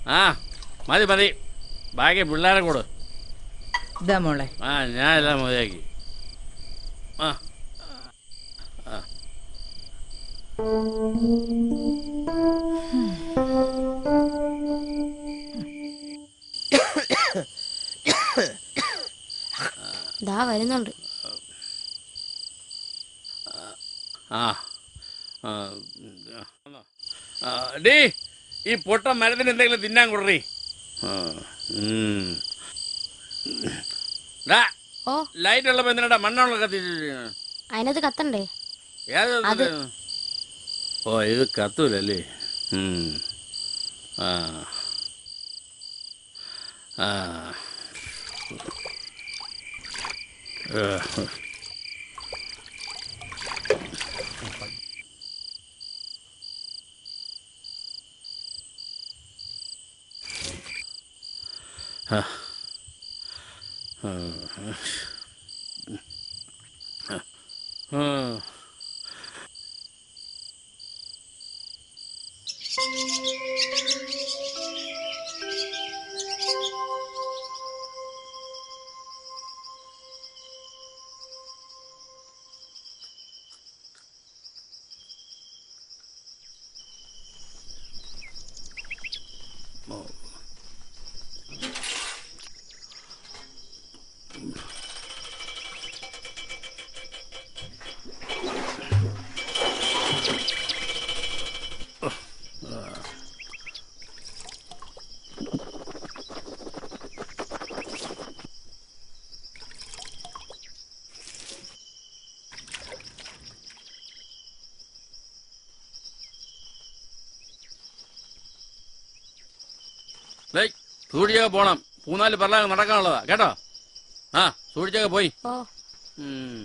ആ മതി മതി ബാക്കി പിള്ളേരെ കൂട് ഇതാ മോളെ ആ ഞാൻ എല്ലാം മതിയാക്കി ആ ആ ദാ വരുന്നുണ്ട് ആ ആ, ആ, ഡീ ഈ പൊട്ട മരത്തിന് എന്തെങ്കിലും തിന്നാൻ കൊടുറി ഓ ലൈറ്റ് ഉള്ളപ്പോ എന്തിനാ മണ്ണുള്ള കത്തി അതിനകത്ത് കത്തണ്ടേ ഏത് അത്. ഓ ഇത് കത്തൂലല്ലേ ഉം. ആ ആ ഏ. ആ. ആ. ആ. ഡേയ്, സൂക്ഷിച്ചൊക്കെ പോണം മൂന്നാല് പറലാഗ് നടക്കാനുള്ളതാ കേട്ടോ ആ സൂക്ഷിച്ചൊക്കെ പോയി ഓ ഉം.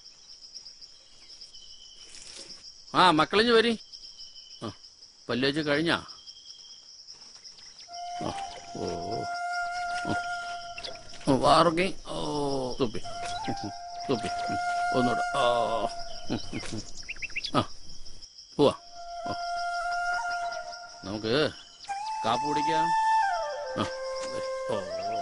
ആ മക്കളിഞ്ഞ് വരി ആ പല്ലുവെച്ച് കഴിഞ്ഞാ ആ, ഓ ഓ. ഓ വാറുകി ഓ തുപ്പി തുപ്പി ഉം. ഒന്നൂടെ ഓ ഉം, ഉം, ഉം. ആ പോവാ ഓ. നമുക്ക് കാപ്പ് കുടിക്കാം ആ ഓ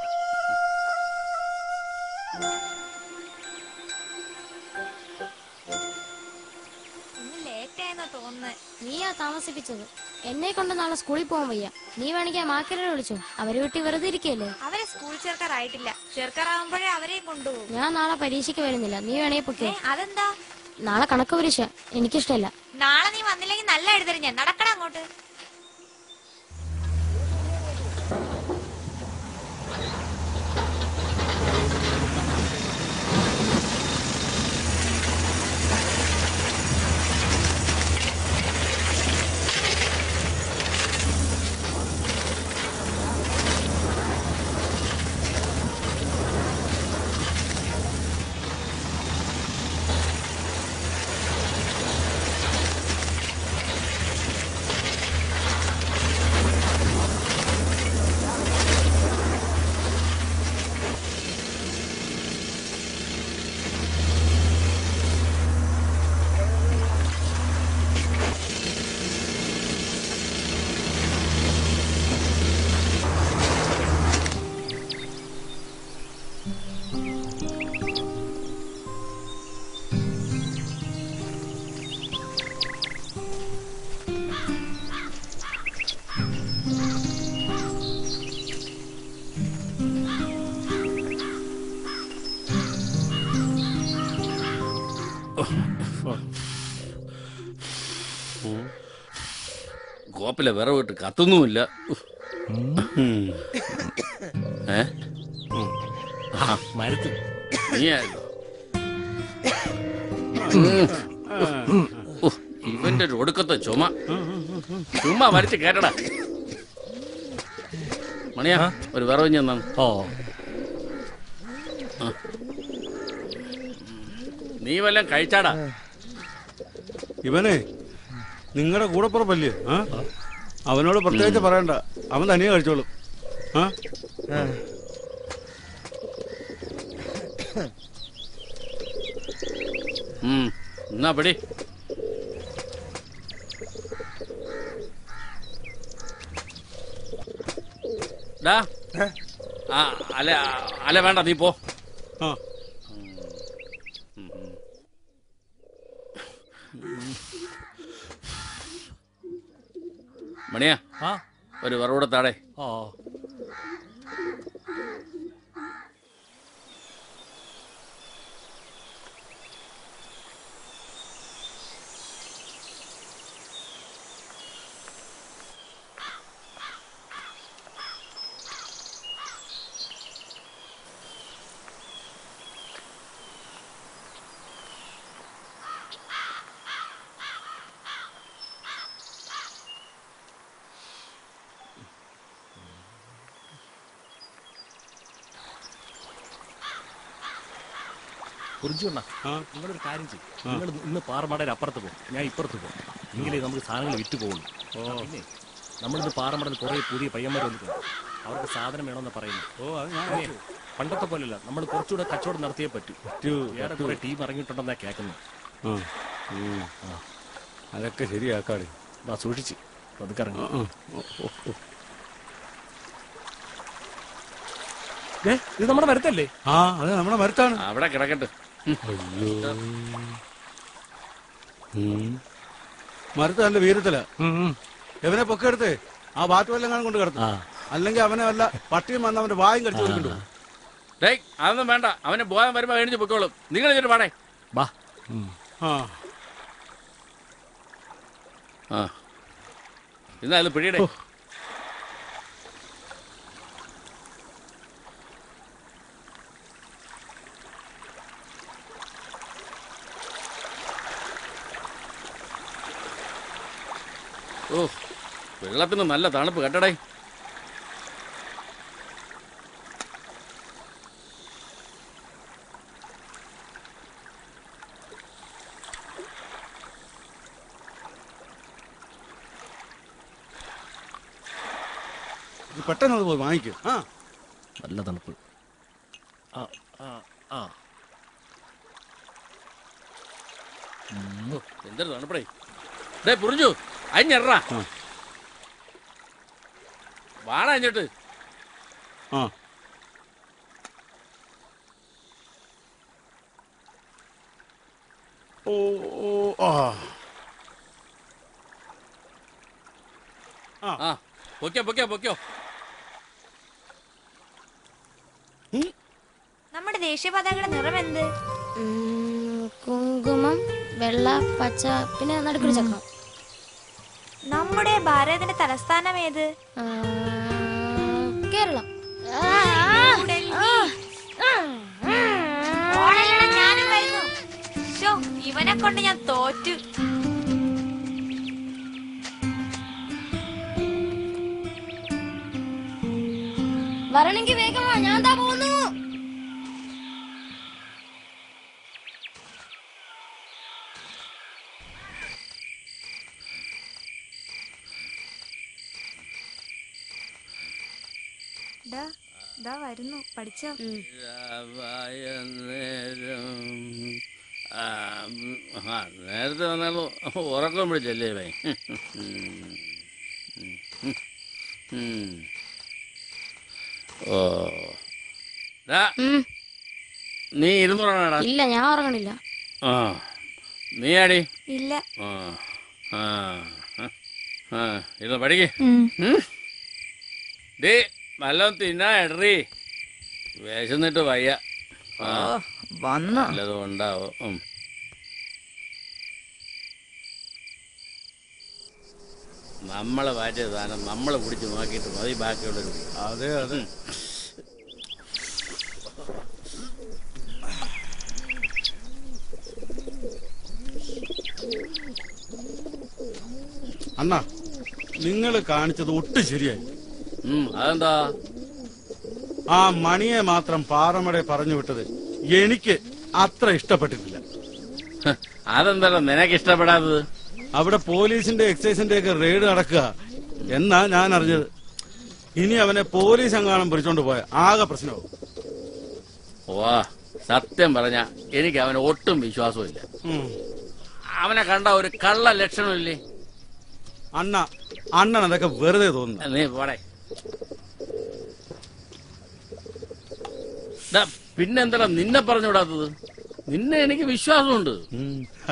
ഇന്ന് ലേറ്റ് ആയെന്നാ തോന്നുന്നത് നീയാ താമസിപ്പിച്ചത് എന്നെ കൊണ്ട് നാളെ സ്കൂളിൽ പോകാൻ വയ്യ നീ വേണമെങ്കിൽ ആ മാക്കരെ വിളിച്ചോ അവരെ വീട്ടിൽ വെറുതെ ഇരിക്കല്ലേ അവരെ സ്കൂൾ ചേർക്കാറായിട്ടില്ല ചേർക്കാറാവുമ്പോഴേ അവരെയും കൊണ്ടുപോകും ഞാൻ നാളെ പരീക്ഷയ്ക്ക് വരുന്നില്ല നീ വേണമെങ്കിൽ പൊക്കേ അതെന്താ നാളെ കണക്ക് പരീക്ഷ എനിക്കിഷ്ടമല്ല നാളെ നീ വന്നില്ലെങ്കിൽ നല്ല എഴുതരും ഞാൻ നടക്കണം അങ്ങോട്ട് കോപ്പിലെ വിറവിട്ട് കത്തുന്നുമില്ല ഉം. ഏ മരത്തിൽ നീയായിരുന്നോ ഉം. ഉഫ്, ഇവന്റെ ഒരു ഒടുക്കത്തെ ചുമ ചുമ്മാ വരച്ച് കേട്ടടാ മണിയാ ഒരു വിറവ് ഞാൻ തന്നു ഓ നീ വല്ലതും കഴിച്ചാടാ ഇവനെ നിങ്ങളുടെ കൂടപ്പുറപ്പല്ലേ ആ അവനോട് പ്രത്യേകിച്ച് പറയണ്ട അവൻ തനിയെ കഴിച്ചോളും ആ ഉം. എന്നാ പിടി ഡാ ആ അല്ല അല്ല വേണ്ട നീ പോ ആ മണിയാ ആ ഒരു വറവിടെ താടേ ഓ കുറിച്ചുകൊണ്ടാ ആ നിങ്ങളൊരു കാര്യം ചെയ്യും നിങ്ങൾ ഇന്ന് പാറമടയുടെ അപ്പുറത്ത് പോകും ഞാൻ ഇപ്പുറത്ത് പോകും എങ്കിലേ നമുക്ക് സാധനങ്ങൾ വിറ്റ് പോകുള്ളൂ പിന്നെ നമ്മളിന്ന് പാറമടയിൽ കുറേ പുതിയ പയ്യന്മാർ വന്നിട്ടുണ്ട് അവർക്ക് സാധനം വേണമെന്ന് പറയുന്നു ഓ അത് ഞാൻ പിന്നെ പണ്ടത്തെ പോലെയല്ല നമ്മൾ കുറച്ചുകൂടെ കച്ചവടം നടത്തിയേ പറ്റൂ പറ്റൂ, വേറെ കുറെ ടീം ഇറങ്ങിയിട്ടുണ്ടെന്നാ കേൾക്കുന്നത് ആ ഉം. അതൊക്കെ ശരിയാക്കാടി വാ സൂക്ഷിച്ച് പതുക്കെ ഇറങ്ങി ആ, ആ. ഓ, ഓ, ഓ. ദേ, ഇത് നമ്മുടെ മരത്തല്ലേ ആ അത് നമ്മുടെ മരത്താണ് അവിടെ കിടക്കട്ടെ ഉം. അയ്യോ ഉം. മരത്ത് നല്ല വീരത്തില എവനെ പൊക്കെടുത്ത് ആ ബാറ്റ് വല്ലം കാണാൻ കൊണ്ട് കിടത്തു ആ അല്ലെങ്കിൽ അവനെ വല്ല പട്ടിയും വന്ന് അവന്റെ വായും കടിച്ചു കൊടുക്കണ്ടു ഡേയ് അതൊന്നും വേണ്ട അവന് ബോധം വരുമ്പോ എഴുതി പൊക്കോളും നിങ്ങൾ ഇതിട്ട് പാടേ വാ ആ ആ എന്നാ ഇത് പിടിയടേ ഓ വെള്ളത്തിന് നല്ല തണുപ്പ് കേട്ടടേ ഇത് പെട്ടെന്ന് അത് പോയി വാങ്ങിക്കും ആ നല്ല തണുപ്പ് ആ ആ ആ ഓ, എന്തൊരു തണുപ്പടേ ഡേ പുറിഞ്ഞു അഞ്ഞെറാ ആ. വാട അഞ്ഞിട്ട് ആ ഓ ഓ ആ ആ പൊക്കോ പൊക്കോ പൊക്കോ നമ്മുടെ ദേശീയ പതാകയുടെ നിറം എന്ത് ഉം, കുങ്കുമം വെള്ള പച്ച പിന്നെ നടുക്കൊരു ചക്രം നമ്മുടെ ഭാരതത്തിന്റെ തലസ്ഥാനം ഏത് ആ, കേരളം ഓടല്ലടാ, ഞാനും വരുന്നു ശോ, ഇവനെ കൊണ്ട് ഞാൻ തോറ്റു വരണെങ്കി വേഗമാ ഞാൻ എന്താ പോകുന്നു ദാ, ദാ വരുന്നു പഠിച്ചോ നേരം ആ ഉം, ആ, നേരത്തെ വന്നാലും ഉറക്കം പിടിച്ചല്ലേ ഭൈ ഓ ഡാ, ഉം, നീ ഇരുന്നൂറാണാടാ ഇല്ല ഞാൻ ഉറങ്ങണില്ല ആ നീ ആടി ഇല്ല ആ ആ ആ ഇരുന്ന് പഠിക്കേ ഉം. ഡേ നല്ലോണം തിന്നാ എടറി വിശന്നിട്ട് വയ്യ ആ വന്നോ നല്ലതും ഉണ്ടാവും ഉം. നമ്മളെ മാറ്റിയ സാധനം നമ്മൾ കുടിച്ച് നോക്കിയിട്ട് മതി ബാക്കിയുള്ളവർ അതെ അതെ അണ്ണ നിങ്ങൾ കാണിച്ചത് ഒട്ടും ശരിയായി ഉം, അതെന്താ ആ മണിയെ മാത്രം പാറമടെ പറഞ്ഞു വിട്ടത് എനിക്ക് അത്ര ഇഷ്ടപ്പെട്ടിട്ടില്ല ഹ്, അതെന്താടാ നിനക്ക് ഇഷ്ടപ്പെടാത്തത് അവിടെ പോലീസിന്റെ എക്സൈസിന്റെ ഒക്കെ റെയ്ഡ് നടക്കുക എന്നാ ഞാൻ അറിഞ്ഞത് ഇനി അവനെ പോലീസ് എങ്ങാനും പിടിച്ചോണ്ട് പോയ ആകെ പ്രശ്നമാവും വാ സത്യം പറഞ്ഞ എനിക്ക് അവന് ഒട്ടും വിശ്വാസമില്ല ഉം. അവനെ കണ്ട ഒരു കള്ള ലക്ഷണമില്ലേ അണ്ണ അണ്ണൻ അതൊക്കെ വെറുതെ തോന്നുന്നു നീ പോടെ ഡാ, പിന്നെന്താ നിന്നെ പറഞ്ഞുവിടാത്തത് നിന്നെ എനിക്ക് വിശ്വാസമുണ്ട് ഉം. ഹ.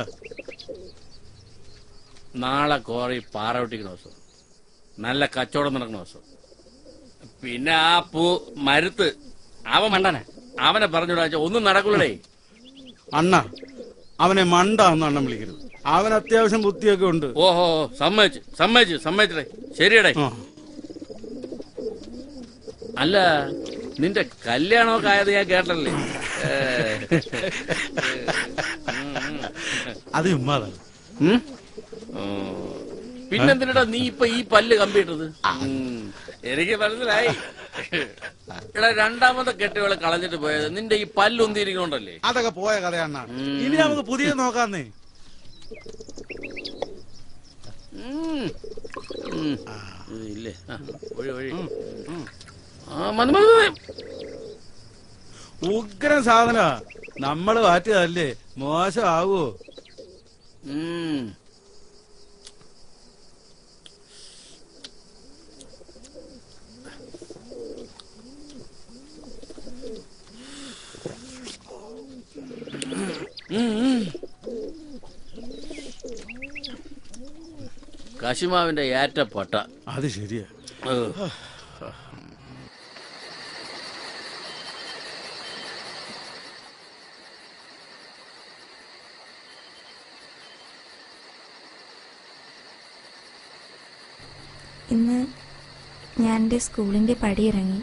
നാളെ കോറി പാറ വെട്ടിക്കുന്ന ദിവസം നല്ല കച്ചവടം നടക്കുന്ന ദിവസം പിന്നെ ആ പൂ മരുത്ത് അവൻ മണ്ടനെ അവനെ പറഞ്ഞുവിടാ ഒന്നും നടക്കൂലേ അണ്ണ അവനെ മണ്ട എന്ന് അണ്ണൻ വിളിക്കരുത് അവൻ അത്യാവശ്യം ബുദ്ധിയൊക്കെ ഉണ്ട് ഓഹോ സമ്മതിച്ച് സമ്മതിച്ച് സമ്മതിച്ചടേ ശരിയടേ ആ. അല്ല നിന്റെ കല്യാണമൊക്കെ ആയത് ഞാൻ കേട്ടല്ലേ ഏ. അത് ചുമ്മാതാണ് ഉം? ഓ. പിന്നെന്തിനടാ നീ ഇപ്പൊ ഈ പല്ല് കമ്പിയിട്ടത് ഉം. എനിക്ക് മനസ്സിലായി എടാ രണ്ടാമത്തെ കെട്ടുകളെ കളഞ്ഞിട്ട് പോയത് നിന്റെ ഈ പല്ലൊന്തിരിക്കണോണ്ടല്ലേ അതൊക്കെ പോയ കഥയണ്ണ ഉം. ഇനി നമുക്ക് പുതിയ നോക്കാന്നേ ഉം. ഉം. ഇത് ഇല്ലേ ആ, ഒഴി ഒഴി ആ മതി മതി മതി. ഉഗ്രം സാധന നമ്മള് മാറ്റിയതല്ലേ മോശമാവോ ഉം. ഉം, ഉം. കശുമാവിന്റെ ഏറ്റ പൊട്ട അത് ശരിയാ ഏ. ഇന്ന് ഞാൻ എൻ്റെ സ്കൂളിൻ്റെ പടിയിറങ്ങി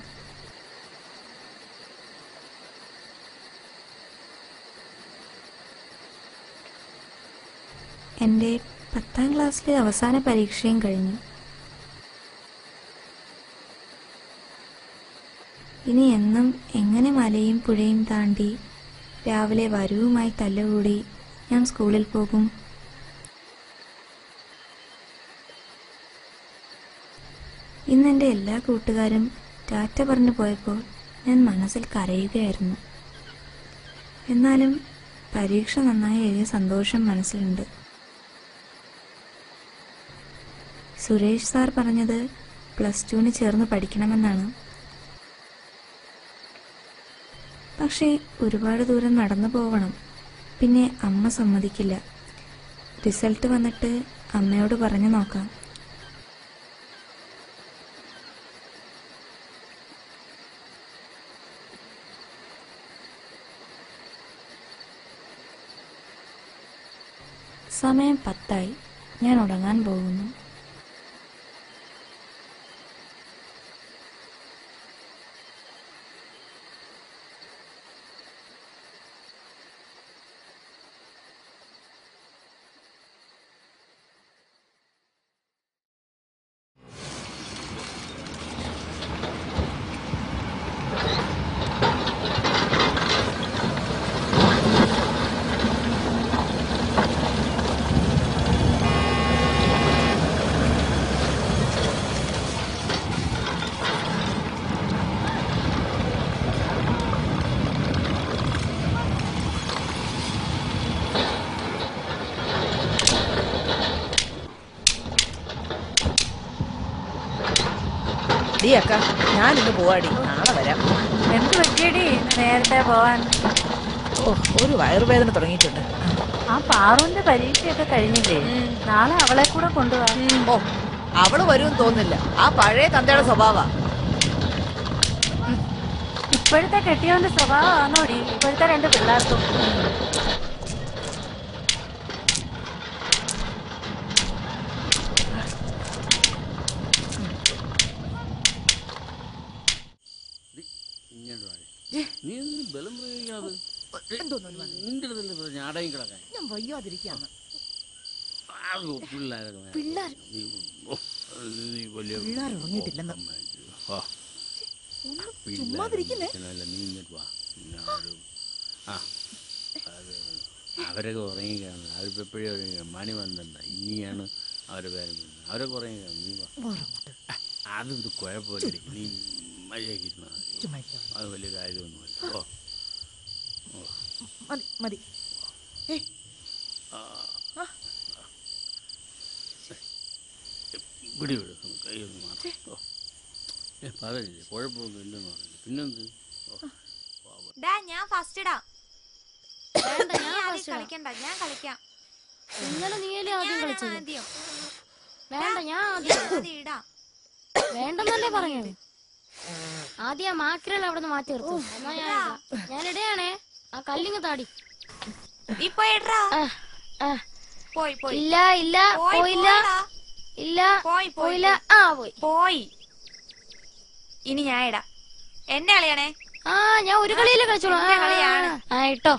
എൻ്റെ പത്താം ക്ലാസ്സിലെ അവസാന പരീക്ഷയും കഴിഞ്ഞു ഇനി എന്നും എങ്ങനെ മലയും പുഴയും താണ്ടി രാവിലെ വരവുമായി തല്ലുകൂടി ഞാൻ സ്കൂളിൽ പോകും ഇന്ന് എൻ്റെ എല്ലാ കൂട്ടുകാരും ടാറ്റ പറഞ്ഞു പോയപ്പോൾ ഞാൻ മനസ്സിൽ കരയുകയായിരുന്നു എന്നാലും പരീക്ഷ നന്നായി എഴുതിയ സന്തോഷം മനസ്സിലുണ്ട് സുരേഷ് സാർ പറഞ്ഞത് പ്ലസ് ടുവിന് ചേർന്ന് പഠിക്കണമെന്നാണ് പക്ഷേ ഒരുപാട് ദൂരം നടന്നു പോവണം പിന്നെ അമ്മ സമ്മതിക്കില്ല റിസൾട്ട് വന്നിട്ട് അമ്മയോട് പറഞ്ഞു നോക്കാം സമയം പത്തായി ഞാൻ ഉറങ്ങാൻ പോകുന്നു ഡീ അക്ക ഞാൻ ഇന്ന് പോവാടി നാളെ വരാം എന്ത് പറ്റിയടി നേരത്തെ പോവാൻ ഓ ഒരു വയറുവേദന തുടങ്ങിയിട്ടുണ്ട് ആ പാറുവിന്റെ പരീക്ഷയൊക്കെ കഴിഞ്ഞില്ലേ നാളെ അവളെ കൂടെ കൊണ്ടുപോവാ ഓ അവള് വരുമെന്ന് തോന്നുന്നില്ല ആ പഴയ തന്തയുടെ സ്വഭാവ ഇപ്പോഴത്തെ കെട്ടിയവന്റെ സ്വഭാവമാണോടി ഇപ്പോഴത്തെ രണ്ട് പിള്ളേർക്കും ഇങ്ങോട്ട് വാ. നീ എന്തിനു ബലം പ്രയോഗിക്കാതെ നിന്റെ അടുത്തല്ലേ പറഞ്ഞ അടങ്ങി കിടക്കാൻ ഞാൻ വയ്യാതിരിക്കാന്ന് ആ, പിള്ളേരൊക്കെ പിള്ളേർ നീ ഓ, നീ വലിയ പിള്ളേർ ഉറങ്ങിയിട്ടില്ലെന്ന് ആ, ചുമ്മാതിരിക്കുന്നേ പിള്ളേരല്ല, നീ ഇങ്ങോട്ട് വാ ഞാനൊരു ആ അത് അവരൊക്കെ ഉറങ്ങിക്കാണ് അവരിപ്പോൾ എപ്പോഴും ഉറങ്ങിക്കാണ് മണി വന്നില്ല ഇനിയാണ് അവരെ പേരും വരുന്നത് അവരൊക്കെ ഉറങ്ങിക്കാണ് നീ വാ ആ, അതൊരു കുഴപ്പമില്ല നീ മഴയൊക്കെ ഇരുന്നാൽ മതി അത് വലിയ കാര്യമൊന്നുമില്ല ഓ മതി മതി ഏ പിടി വിടും കൈയൊന്ന് മാറി ഓ ഏ പറയില്ലേ കുഴപ്പമൊന്നും ഇല്ലെന്ന് പറഞ്ഞു പിന്നെന്ത് ഓ പാവം. ഡാ ഞാൻ ഫസ്റ്റ് ഇടാം വേണ്ട നീ ഞാൻ ആദ്യം first ഇടാം. കളിക്കണ്ട ഞാൻ കളിക്കാം ഇന്നലെ നീയല്ലേ ആദ്യം ഞാൻ കളിച്ചത് ആദ്യം വേണ്ട ഞാൻ ആദ്യം ഞാൻ ആദ്യം ഇടാം വേണ്ടെന്നല്ലേ പറഞ്ഞത് ആദ്യം ആ മാക്കിരൽ അവിടെ നിന്ന് മാറ്റി നിർത്തും എന്നാ ഞാൻ ഇടാം. ഞാൻ ഇടയാണേ ആ കല്ലിങ് താടി നീ പോയി ഇടറാ ആ, ആ. പോയി പോയി ഇല്ല ഇല്ല പോയി, പോയില്ല പോയെടാ. ഇല്ല പോയി, പോയി, പോയില്ല ആ പോയി പോയി ഇനി ഞാൻ ഇടാം എന്നെ കളിയണേ ആ ഞാൻ ഒരു കളിയില് കളിച്ചോളൂ എന്റെ കളിയാണ്. ആ ഇട്ടോ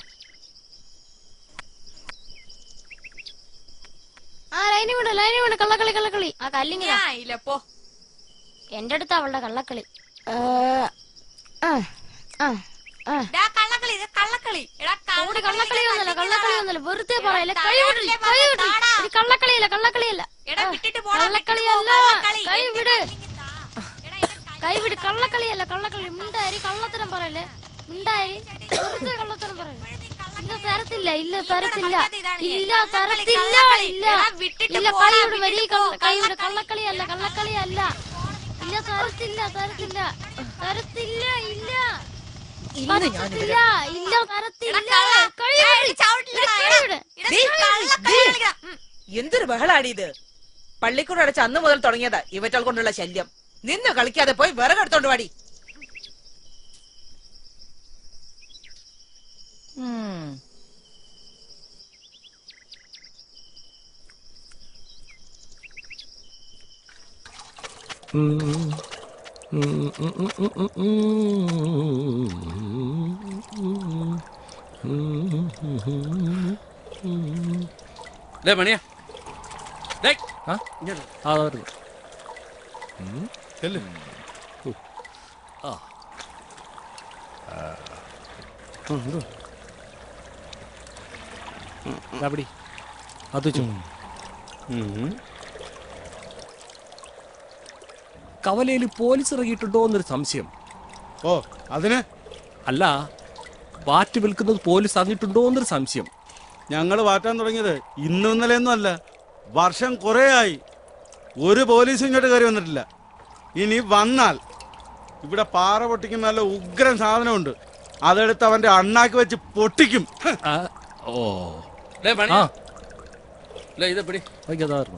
ആ ലൈനി വിട് ലൈനി വിട് കള്ളക്കളി കള്ളക്കളി ആ കല്ലിങ് ഞാൻ ഇല്ല പോ എന്റെ അടുത്ത് അവളുടെ കള്ളക്കളി ഏ, ആ, ആ, ആ. ഡാ കള്ളക്കളി ഇത് കള്ളക്കളി എടാ ഓടി കള്ളക്കളി കള്ളക്കളി ഇത് ഒന്നല്ല കള്ളക്കളി കളിക്കുന്നതാ. ഒന്നല്ല വെറുതെ എടാ, പറയല്ലേ കൈ താഴോട്ടല്ലേ വിടറി കൈ പറഞ്ഞത്? വിടറി താടാ. ഇത് കള്ളക്കളിയല്ല കള്ളക്കളിയല്ല എടാ ആ, വിട്ടിട്ട് പോടാ കള്ളക്കളിയല്ല കളി കൈ എന്റെ വിട് കല്ലിങ് താ. എടാ, ഇത് കളി- കൈ വിട് കള്ളക്കളിയല്ല കള്ളക്കളി മിണ്ടായി കള്ളത്തരം പറയല്ലേ മിണ്ടായി വെറുതെ കള്ളത്തരം പറയല്ലേ ഇല്ല തരത്തില്ല ഇല്ല തരത്തില്ല കളിക്കാത്ത ഇതാണ് ഞാൻ. ഇല്ല കള്ളക്കളി, തരത്തില്ല കള്ളക്കളി. ഇല്ല എടാ, വിട്ടിട്ട് ഇല്ല പോടാ, കൈ വിട് വരി വിട്ടിട്ട് പോ. കൈ വിട് കള്ളക്കളിയല്ല കള്ളക്കളിയല്ല ഇല്ല തരത്തില്ല തരത്തില്ല തരത്തില്ല ഇല്ല പറ്റത്തില്ല ഇല്ല തരത്തില്ല എടാ, കള്ള. കൈ എടാ, വിട്. ഇത് ചവിട്ടില്ലടാ, കൈ എടാ. വിട്. എടാ, ദേ, നീ കള്ളക്കളി ദേ. കളിക്കണം. ഉം. എന്തൊരു ബഹളാടി ഇത് പള്ളിക്കൂടം അടച്ച് അന്ന് മുതൽ തുടങ്ങിയതാ ഇവറ്റകൾ കൊണ്ടുള്ള ശല്യം നിന്ന് കളിക്കാതെ പോയി വിറകെടുത്തോണ്ട് വാടി ഉം. ഡേ മണിയാ ഡേ ആ ആ അതാ വരുന്നു ചെല്ല്. ആ ദാ പിടി അത് വെച്ചോ ഉം. കവലയിൽ പോലീസ് ഇറങ്ങിയിട്ടുണ്ടോ എന്നൊരു സംശയം ഓ അതിന് അല്ല വാറ്റ് വിൽക്കുന്നത് പോലീസ് അറിഞ്ഞിട്ടുണ്ടോ എന്നൊരു സംശയം ഞങ്ങൾ വാറ്റാൻ തുടങ്ങിയത് ഇന്നും ഇന്നലെയൊന്നും അല്ല വർഷം കുറേ ആയി ഒരു പോലീസും ഇങ്ങോട്ട് കയറി വന്നിട്ടില്ല ഇനി വന്നാൽ ഇവിടെ പാറ പൊട്ടിക്കുന്ന നല്ല ഉഗ്രൻ സാധനമുണ്ട് അതെടുത്ത് അവന്റെ അണ്ണാക്ക് വെച്ച് പൊട്ടിക്കും ഹ്. ആ, ഓ ഡേ മണി ആ ഡേ ഇത് പിടി അതായിരുന്നു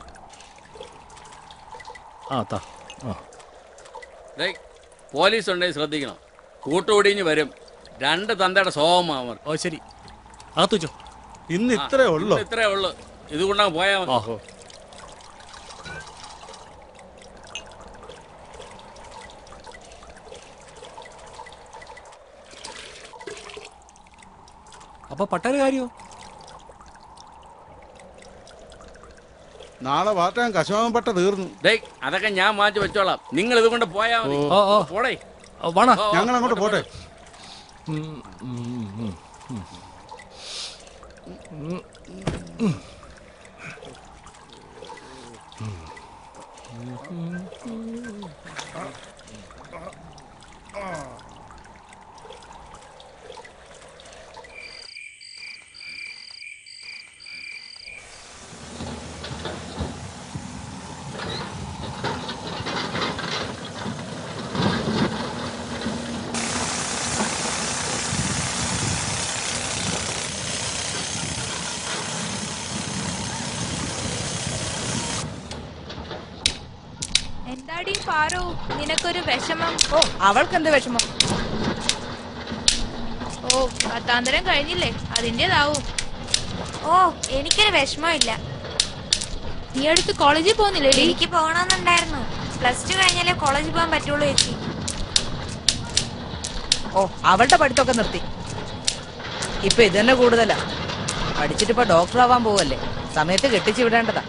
ആ താ ആ ഡേ പോലീസ് ഉണ്ടെങ്കിൽ ശ്രദ്ധിക്കണം കൂട്ടുകൂടിഞ്ഞ് വരും രണ്ട് തന്തയുടെ സ്വഭാവമാവർ ഓ ശരി അകത്ത് വെച്ചോ ഇന്ന് ഇത്രേ ഉള്ളൂ ഇത്രേ ഉള്ളു ഇതുകൊണ്ടങ്ങ് പോയാൽ മതി ഓഹോ അപ്പൊ പട്ടര കാര്യോ നാളെ വാറ്റാൻ കശോമപ്പെട്ട തീർന്നു ഡേ അതൊക്കെ ഞാൻ മാറ്റി വെച്ചോളാം നിങ്ങൾ ഇതുകൊണ്ട് പോയാൽ മതി ഓ ഓ പോടേ ഓ, വാണ ഓ, ഓ, ഞങ്ങൾ അങ്ങോട്ട് പോട്ടെ ഉം, ഉം, ഉം, ഉം. എന്താടി പാറു നിനക്കൊരു വിഷമം ഓ അവൾക്ക് എന്ത് വിഷമം ഓ പത്താന്തരം കഴിഞ്ഞില്ലേ അതിൻ്റെതാവും ഓ എനിക്കൊരു വിഷമമില്ല നീ അടുത്ത് കോളേജിൽ പോകുന്നില്ലേ എനിക്ക് പോകണമെന്നുണ്ടായിരുന്നു പ്ലസ് ടു കഴിഞ്ഞാലേ കോളേജിൽ പോകാൻ പറ്റുള്ളൂ ചേച്ചി ഓ അവളുടെ പഠിത്തമൊക്കെ നിർത്തി ഇപ്പൊ ഇത് തന്നെ കൂടുതലാ പഠിച്ചിട്ട് ഇപ്പൊ ഡോക്ടർ ആവാൻ പോവല്ലേ സമയത്ത് കെട്ടിച്ചു വിടേണ്ടതാ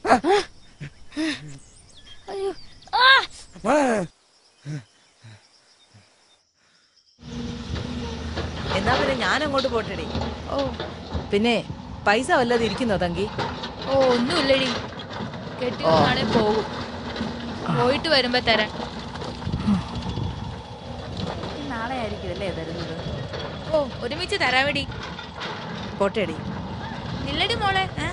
അയ്യോ ആ എന്നാ പിന്നെ ഞാൻ അങ്ങോട്ട് പോട്ടെടി ഓ പിന്നെ പൈസ വല്ലതും ഇരിക്കുന്നോ തങ്കി ഓ ഒന്നുമില്ലടി കെട്ടി നാളെ പോകും പോയിട്ട് വരുമ്പോ തരാം നാളെ ആയിരിക്കും അല്ലേ തരുന്നത് ഓ ഒരുമിച്ച് തരാവടി പോട്ടെടി നില്ലടി മോളെ ഏ?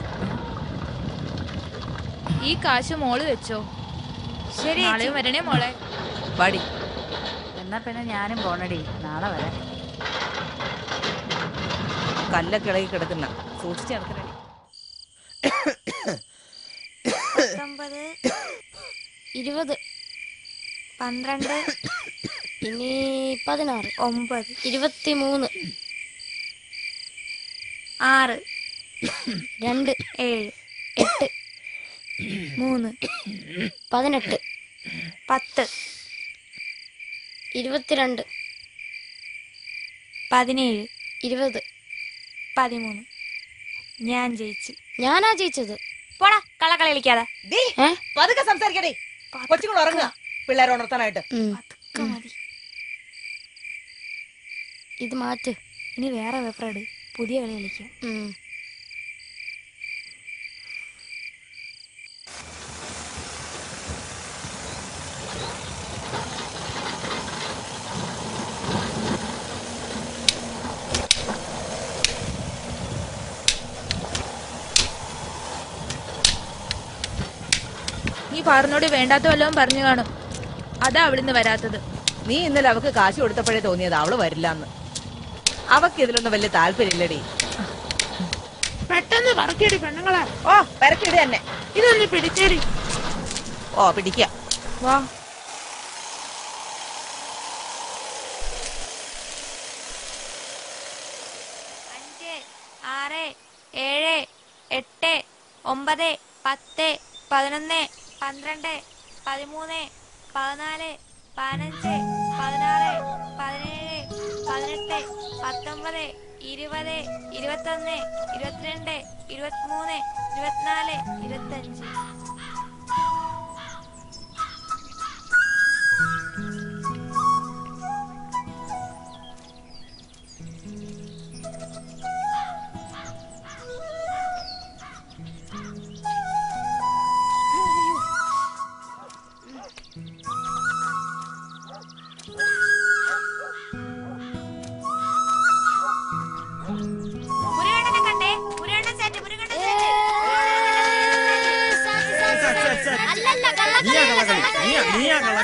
ഈ കാശ് മോള് വെച്ചോ ശരി നാളെയും വരണേ മോളെ പാടി എന്നാ പിന്നെ ഞാനും പോണടി നാളെ വരാം കല്ലൊക്കെ ഇളകി കിടക്കുന്ന സൂക്ഷിച്ച് നടക്കണടി പത്തൊമ്പത് ഇരുപത് പന്ത്രണ്ട് ഇനി പതിനാറ് ഒമ്പത് ഇരുപത്തിമൂന്ന് ആറ് രണ്ട് ഏഴ് എട്ട് മൂന്ന് പതിനെട്ട് പത്ത് ഇരുപത്തിരണ്ട് പതിനേഴ് ഇരുപത് പതിമൂന്ന് ഞാൻ ജയിച്ചു ഞാനാ ജയിച്ചത് പോടാ കള്ളക്കളി കളിക്കാതെ ദേ, ഏ? പതുക്കെ സംസാരിക്കടേ കൊച്ചുങ്ങൾ ഉറങ്ങുക പിള്ളേരെ ഉണർത്താനായിട്ട് ഉം. പതുക്കെ മതി ഇത് മാറ്റ് ഇനി വേറെ പേപ്പർ ഇട് പുതിയ കളി കളിക്കാം ഉം. നീ പാറിനോട് വേണ്ടാത്ത വല്ലതും പറഞ്ഞു കാണും അതാ അവിടുന്ന് വരാത്തത് നീ ഇന്നലെ അവക്ക് കാശ് കൊടുത്തപ്പോഴേ തോന്നിയത് അവള് വരില്ലാന്ന് അവക്ക് ഇതിലൊന്നും വലിയ താല്പര്യമില്ലടി പെട്ടെന്ന് പറക്കേടി പെണ്ണുങ്ങളെ ഓ പരക്കിട് തന്നെ ഇതൊന്ന് പിടിച്ചേരി ഓ പിടിക്കാം വാ അഞ്ച് ആറ് ഏഴ് എട്ട് ഒമ്പത് പത്ത് പതിനൊന്ന് പന്ത്രണ്ട് പതിമൂന്ന് പതിനാല് പതിനഞ്ച് പതിനാറ് പതിനേഴ് പതിനെട്ട് പത്തൊമ്പത് ഇരുപത് ഇരുപത്തൊന്ന് ഇരുപത്തിരണ്ട് ഇരുപത്തിമൂന്ന് ഇരുപത്തിനാല് ഇരുപത്തഞ്ച് മുരുകണ്ണനെ കണ്ടേ മുരുകണ്ണൻ സെറ്റ് മുരുകണ്ണൻ സെറ്റ് അല്ലല്ല കള്ളക്കളി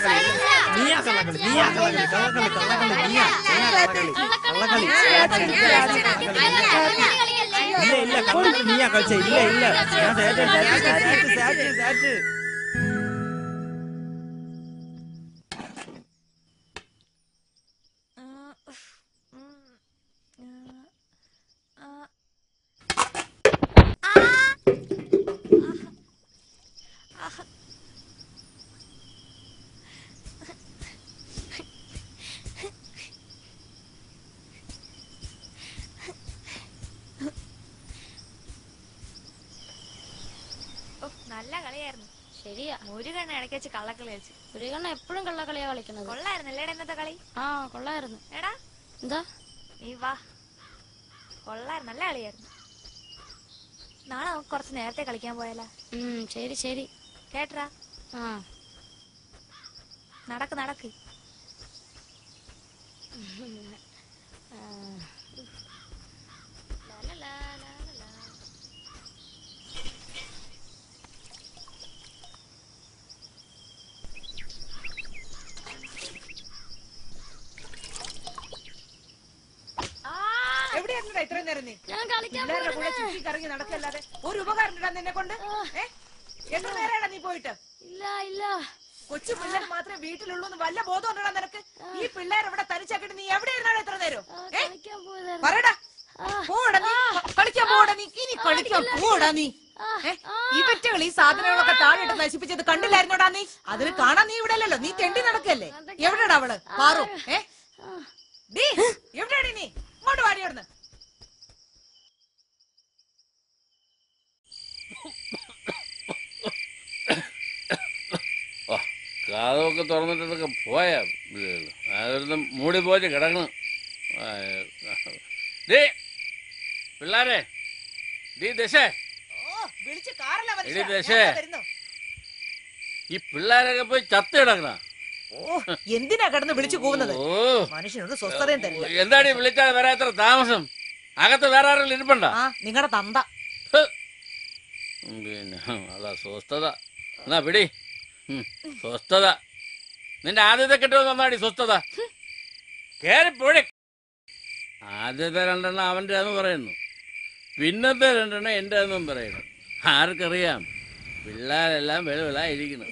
ഇല്ല ഇല്ല കണ്ടിട്ട് നീയാ കളിച്ച ഇല്ല ഇല്ല ഞാൻ സാറ്റ് സാറ്റ് സാറ്റ് സാറ്റ് ഓ, നല്ല കളിയായിരുന്നു ശരിയാ മുരുകണ്ണ ഇടയ്ക്ക് വെച്ച് കള്ളക്കളി കളിച്ചു മുരുകണ്ണ എപ്പോഴും കള്ളക്കളിയാ കളിക്കുന്നത് കൊള്ളായിരുന്നു അല്ലേടാ ഇന്നത്തെ കളി ആ കൊള്ളായിരുന്നു എടാ എന്താ നീ വാ കൊള്ളായിരുന്നു നല്ല കളിയായിരുന്നു നാളെ നമുക്ക് കുറച്ച് നേരത്തെ കളിക്കാൻ പോയാലോ ഉം ശരി ശരി കേട്ടറാ ആ നടക്ക് നടക്ക് എവിടെയായിരുന്നടാ ഇത്രയും നേരം നീ ഞാൻ കളിക്കാൻ പിള്ളേരുടെ കൂടെ ചുറ്റി കറങ്ങി നടക്കല്ലാതെ ഒരു ഉപകാരം ഇടാൻ നിന്നെ കൊണ്ട് ഏ? എത്ര നേരമാണ് നീ പോയിട്ട് ഇല്ല ഇല്ല കൊച്ചു പിള്ളേർ മാത്രമേ വീട്ടിലുള്ളൂ എന്ന് വല്ല ബോധം ഉണ്ടടാ നിനക്ക് ഈ പിള്ളേർ ഇവിടെ തനിച്ചാക്കിട്ട് നീ എവിടെ ഇരുന്നാണ് ഇത്ര നേരം ആ, ഏ? കളിക്കാൻ പോയതായിരുന്നു പറയടാ പോടാ നീ കളിക്കാൻ പോടാ നീ ഇനി കളിക്കാൻ പോടാ നീ ഏ? ഇവറ്റകൾ ഈ സാധനങ്ങളൊക്കെ താഴെയിട്ട് നശിപ്പിച്ചത് കണ്ടില്ലായിരുന്നോടാ നീ അതിന് കാണാൻ നീ ഇവിടെ അല്ലല്ലോ നീ തെണ്ടി നടക്കല്ലേ എവിടെടാ അവള് പാറു ഏ ഡീ എവിടെയാടി നീ ഇങ്ങോട്ട് വാടി അവിടുന്ന് കാതൊക്കെ തുറന്നിട്ടൊക്കെ പോയാ അതൊന്ന് മൂടി പോയിട്ട് കിടക്കണം ആ, ഡേ പിള്ളാരെ ഡീ ദശേ ഓ വിളിച്ച് കാറല്ല എടി ദശേ. ഈ പിള്ളേരൊക്കെ പോയി ചത്ത് കിടക്കണ ഓ എന്തിനാ കിടന്ന് വിളിച്ചു കൂവുന്നത് ഓ മനുഷ്യനൊരു സ്വസ്ഥതയും തരില്ല എന്താടി വിളിച്ചാൽ വരാത്ര താമസം അകത്ത് വേറെ ആരെങ്കിലും ഇരിപ്പണ്ട ആ നിങ്ങളുടെ തന്ത പിന്നെ അതാ സ്വസ്ഥത എന്നാ പിടി ഉം, സ്വസ്ഥത നിന്റെ ആദ്യത്തെ കെട്ടുമെന്ന് വന്നാടി സ്വസ്ഥത കേറിപ്പോഴേ ആദ്യത്തെ രണ്ടെണ്ണം അവൻ്റെ എന്ന് പറയുന്നു പിന്നത്തെ രണ്ടെണ്ണം എൻ്റെ എന്നും പറയുന്നു ആർക്കറിയാം പിള്ളേരെല്ലാം വെളുവിളായിരിക്കണം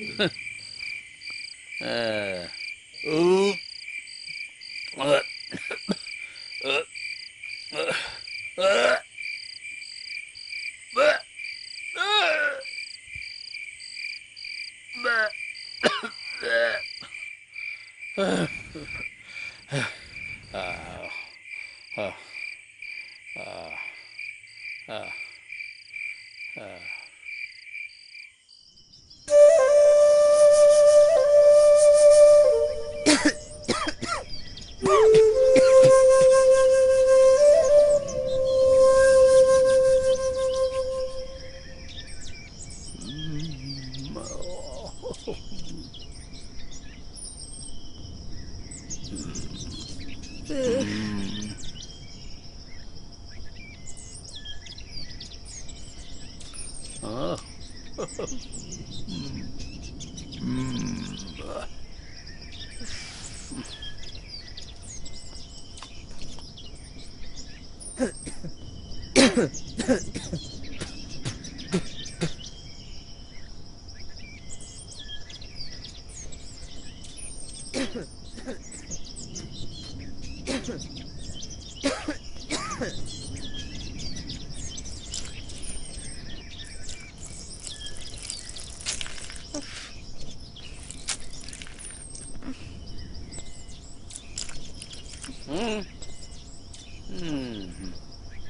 ഏ, ഊ. അത്. ഏ, ഏ, ഏ. ഏ. ആ ഉം. ഉം.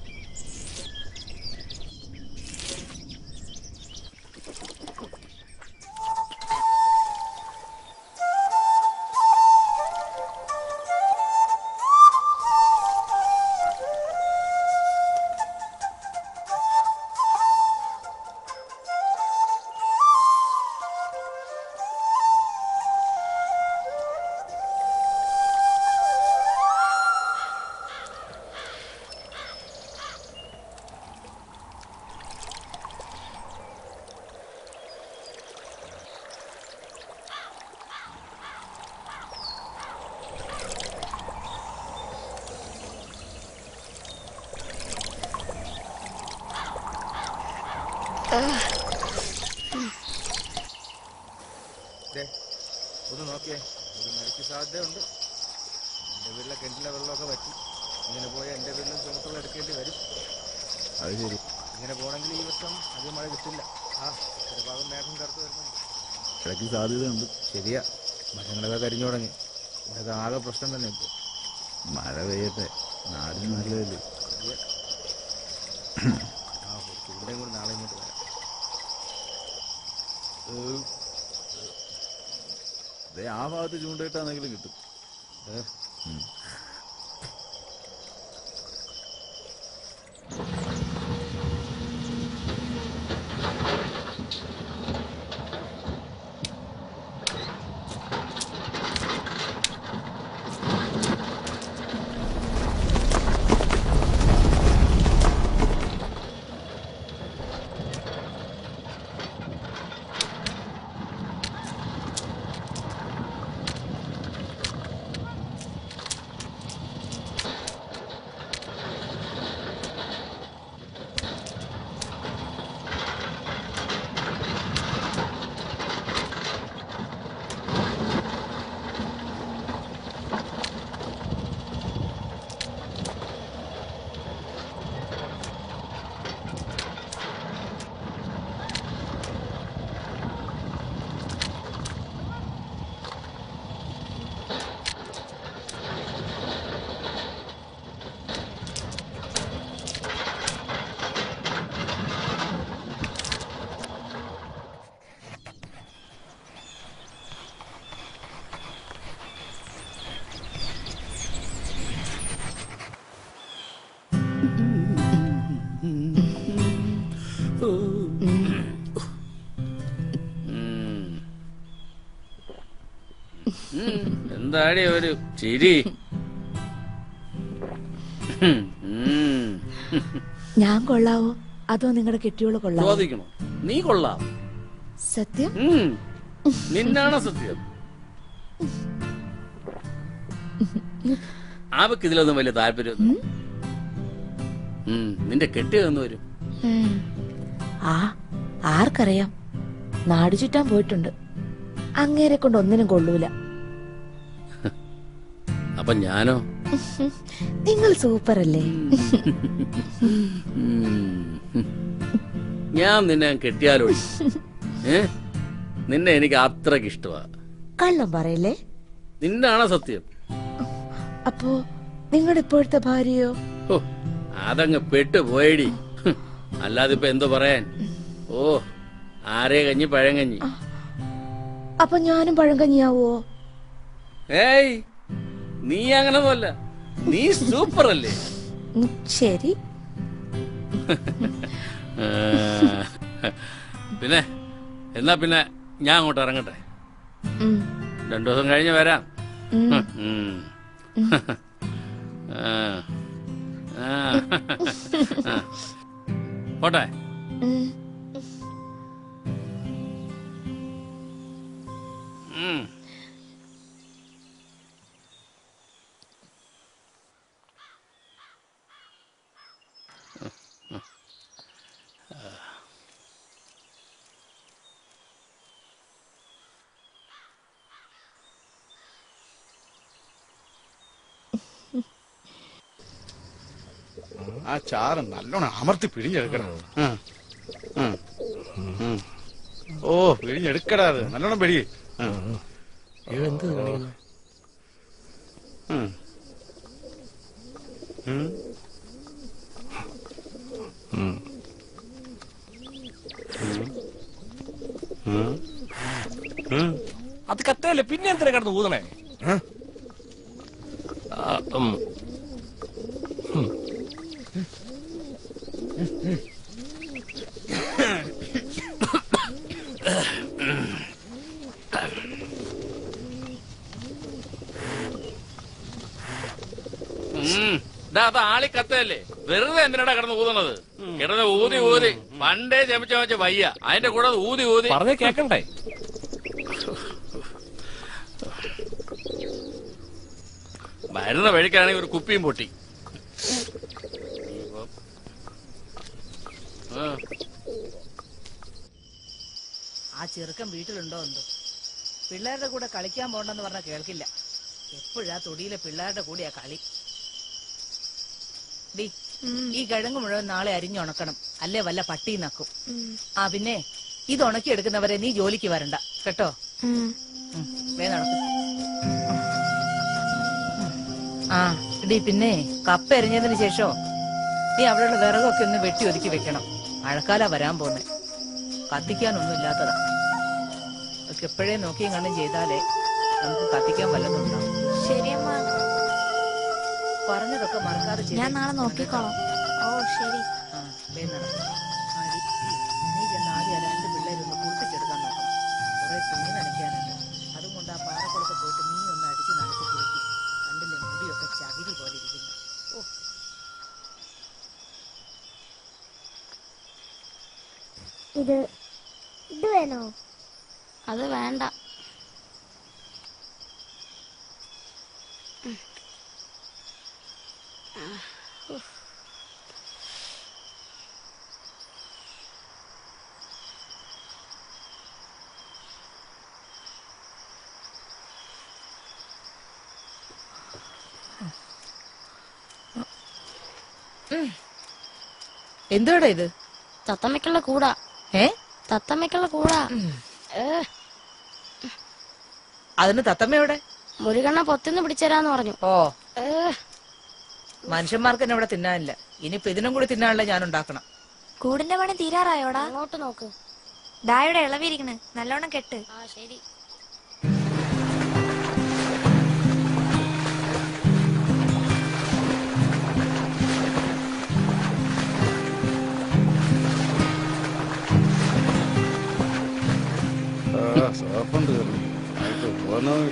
ദേ, ഒന്ന് നോക്കിയേ ഒരു മരിക്ക് സാധ്യതയുണ്ട് എൻ്റെ വീട്ടിലെ കിണറ്റിലെ വെള്ളമൊക്കെ വറ്റി ഇങ്ങനെ പോയാൽ എൻ്റെ വീട്ടിലും ചുമട്ടുള്ള എടുക്കേണ്ടി വരും അത് ശരി ഇങ്ങനെ പോകണമെങ്കിൽ ഈ വർഷം അധികം മഴ കിട്ടില്ല ആ ചില ഭാഗം മേഘം കറുത്ത് വരുന്നുണ്ട് ഇടയ്ക്ക് സാധ്യതയുണ്ട് ശരിയാ മരങ്ങളൊക്കെ കരിഞ്ഞു തുടങ്ങി ഇതൊക്കെ ആകെ പ്രശ്നം തന്നെ ഇപ്പോൾ മഴ പെയ്യട്ടെ നാടിന് നല്ലതല്ലേ ആ ഒരു ചൂണ്ടയും കൂടി നാളെ ഇങ്ങോട്ട് വരാം ഏഹ്, ദേ ആ ഭാഗത്ത് ചൂണ്ടയിട്ടാണെങ്കിലും കിട്ടും ഏ? ഉം. എന്താടി ഒരു ചിരി ഉം. ഞാൻ കൊള്ളാവോ അതോ നിങ്ങളുടെ കെട്ടിയോള് കൊള്ളാവോ ചോദിക്കണോ നീ കൊള്ളാം സത്യം ഉം. നിന്നാണ് സത്യം അവക്ക് ഇതിലൊന്നും വലിയ താല്പര്യം നിന്റെ കെട്ടിയതെന്ന് വരും ഉം. ആ ആർക്കറിയാം നാട് ചുറ്റാൻ പോയിട്ടുണ്ട് അങ്ങേരെ കൊണ്ട് ഒന്നിനും കൊള്ളൂല അപ്പൊ ഞാനോ നിങ്ങൾ സൂപ്പർ അല്ലേ ഉം. ഞാൻ നിന്നെ കെട്ടിയാലോ ഏ നിന്നെ എനിക്ക് അത്രക്ക് ഇഷ്ടമാ കള്ളം പറയല്ലേ നിന്നാണ് സത്യം അപ്പോ നിങ്ങളുടെ ഇപ്പോഴത്തെ ഭാര്യയോ ഓ അതങ്ങ് പെട്ടുപോയടി ഹും. അല്ലാതെ ഇപ്പൊ എന്തോ പറയാൻ ഓ ആരേ കഞ്ഞി പഴങ്കഞ്ഞി അപ്പൊ ഞാനും പഴങ്കഞ്ഞിയാവോ ഏയ് നീ അങ്ങനൊന്നുമല്ല നീ സൂപ്പർ അല്ലേ ഉം, ശരി ആ, പിന്നെ എന്നാ പിന്നെ ഞാൻ അങ്ങോട്ട് ഇറങ്ങട്ടെ ഉം. രണ്ടു ദിവസം കഴിഞ്ഞ് വരാം ഉം. ഉം. ആ. ആ. ആ. പോട്ടെ ഉം. ഉം. ആ ചാറ് നല്ലോണം അമർത്തി പിഴിഞ്ഞെടുക്കണം ആ. ആ. ഉം. ഓ പിഴിഞ്ഞെടുക്കടാ അത് നല്ലോണം പിഴി ആ. എന്ത് കാണിക്കുന്നെ? ഉം. ഉം. ഉം. ഉം. ഉം. അത് കത്തയല്ലേ പിന്നെ എന്തിനാ കിടന്ന് ഊതണേ ആ, ഉം. ഉം. ഉം. ദാ അത് ആളി കത്തല്ലേ വെറുതെ എന്തിനാടാ കിടന്ന് ഊതണത് കിടന്ന് ഊതി ഊതി പണ്ടേ ചമച്ച ചമച്ച വയ്യ അതിന്റെ കൂടെ ഊതി ഊതി പറഞ്ഞേ കേക്കണ്ടേ വരുന്ന വഴിക്കാണെങ്കിൽ ഒരു കുപ്പിയും പൊട്ടി ആ. ആ ചെറുക്കൻ വീട്ടിലുണ്ടോ എന്തോ പിള്ളേരുടെ കൂടെ കളിക്കാൻ പോണ്ടെന്ന് പറഞ്ഞാൽ കേൾക്കില്ല എപ്പോഴാ തൊടിയിലെ പിള്ളേരുടെ കൂടെയാ കളി ഡി ഈ കിഴങ്ങ് മുഴുവൻ നാളെ അരിഞ്ഞുണക്കണം അല്ലേ വല്ല പട്ടി നക്കും ആ പിന്നെ ഇത് ഉണക്കിയെടുക്കുന്നവരെ നീ ജോലിക്ക് വരണ്ട കേട്ടോ ഉം, വേ നടക്ക് ആ ഡി പിന്നെ കപ്പ എറിഞ്ഞതിന് ശേഷം നീ അവിടെയുള്ള വിറകൊക്കെ ഒന്ന് വെട്ടി ഒതുക്കി വെക്കണം മഴക്കാല വരാൻ പോന്നെ കത്തിക്കാനൊന്നും ഇല്ലാത്തതാ ഒക്കെ എപ്പോഴേ നോക്കിയും കണ്ടും ചെയ്താലേ നമുക്ക് കത്തിക്കാൻ വല്ലതും ഉണ്ടാവും ശരിയമ്മ പറഞ്ഞതൊക്കെ മറക്കാതെ ചെയ്തേ. ഞാൻ നാളെ നോക്കിക്കോളാം ഓ ശരി ആ, ദേ നടക്ക്. ആ, ഡി, നീ ചെന്ന് ആദ്യം ആ രണ്ട് പിള്ളേരൊന്ന് കുളിപ്പിച്ചെടുക്കാൻ നോക്കണം കുറെ തുണി നനയ്ക്കാനുണ്ട് അതും കൊണ്ട് ആ പാറക്കുളത്ത് പോയിട്ട് നീ ഒന്ന് അടിച്ച് നനച്ച് കുളിക്കും കണ്ടില്ലേ മുടിയൊക്കെ ചകിരി പോലെ ഇരിക്കുന്നു ഓ ഇത് ഇത് വേണോ അത് വേണ്ട എന്തുവാടാ ഇത് തത്തമ്മയ്ക്കുള്ള കൂടാ ഏ തത്തമ്മയ്ക്കുള്ള കൂടാ ഏ അതിന് തത്തമ്മയുടെ മുരുകണ്ണ പൊത്തിന്ന് പിടിച്ചേരാന്ന് പറഞ്ഞു ഓ ഏ മനുഷ്യന്മാർക്ക് തന്നെ ഇവിടെ തിന്നാനില്ല ഇനിയിപ്പോ ഇതിനും കൂടി തിന്നാനുള്ള ഞാൻ ഉണ്ടാക്കണം കൂടിന്റെ പണി തീരാറായോടാ അങ്ങോട്ട് നോക്ക് ദായുടെ ഇളവിരിക്കണ് നല്ലോണം കെട്ട് ആ ശരി ആ, സോപ്പുണ്ട് കയറി. ആയിട്ട് ഒന്നും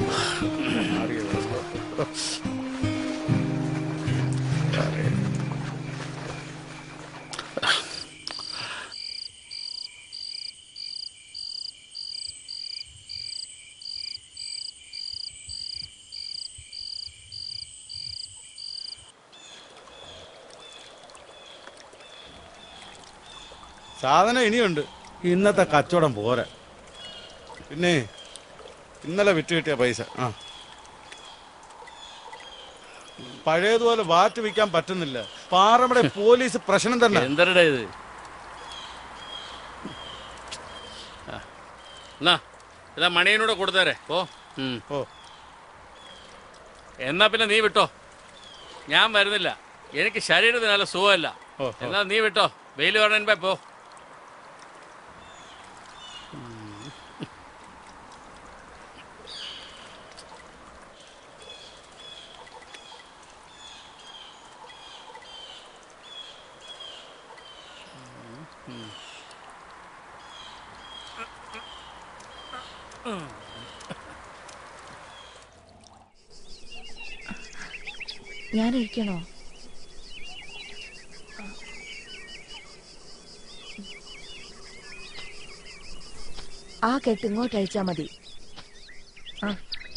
സാധനം ഇനിയുണ്ട് ഇന്നത്തെ കച്ചവടം പോരാ പിന്നെ ഇന്നലെ വിറ്റ് കിട്ടിയ പൈസ ആ പഴയതുപോലെ വാറ്റ് വിൽക്കാൻ പറ്റുന്നില്ല പാറമട പോലീസ് പ്രശ്നം തന്നെ എന്തരടാ ഇത് ആ. എന്നാ ഇതാ മണിയനൂടെ കൊടുത്തേരെ ഓ ഓ എന്നാ പിന്നെ നീ വിട്ടോ ഞാൻ വരുന്നില്ല എനിക്ക് ശരീരത്തിന് നല്ല സുഖമല്ല ഓ, ഓ. എന്നാ നീ വിട്ടോ വെയിൽ പറഞ്ഞ പോ ഞാൻ ഒഴിക്കണോ ആ കെട്ട് ഇങ്ങോട്ട് അഴിച്ചാ മതി ആ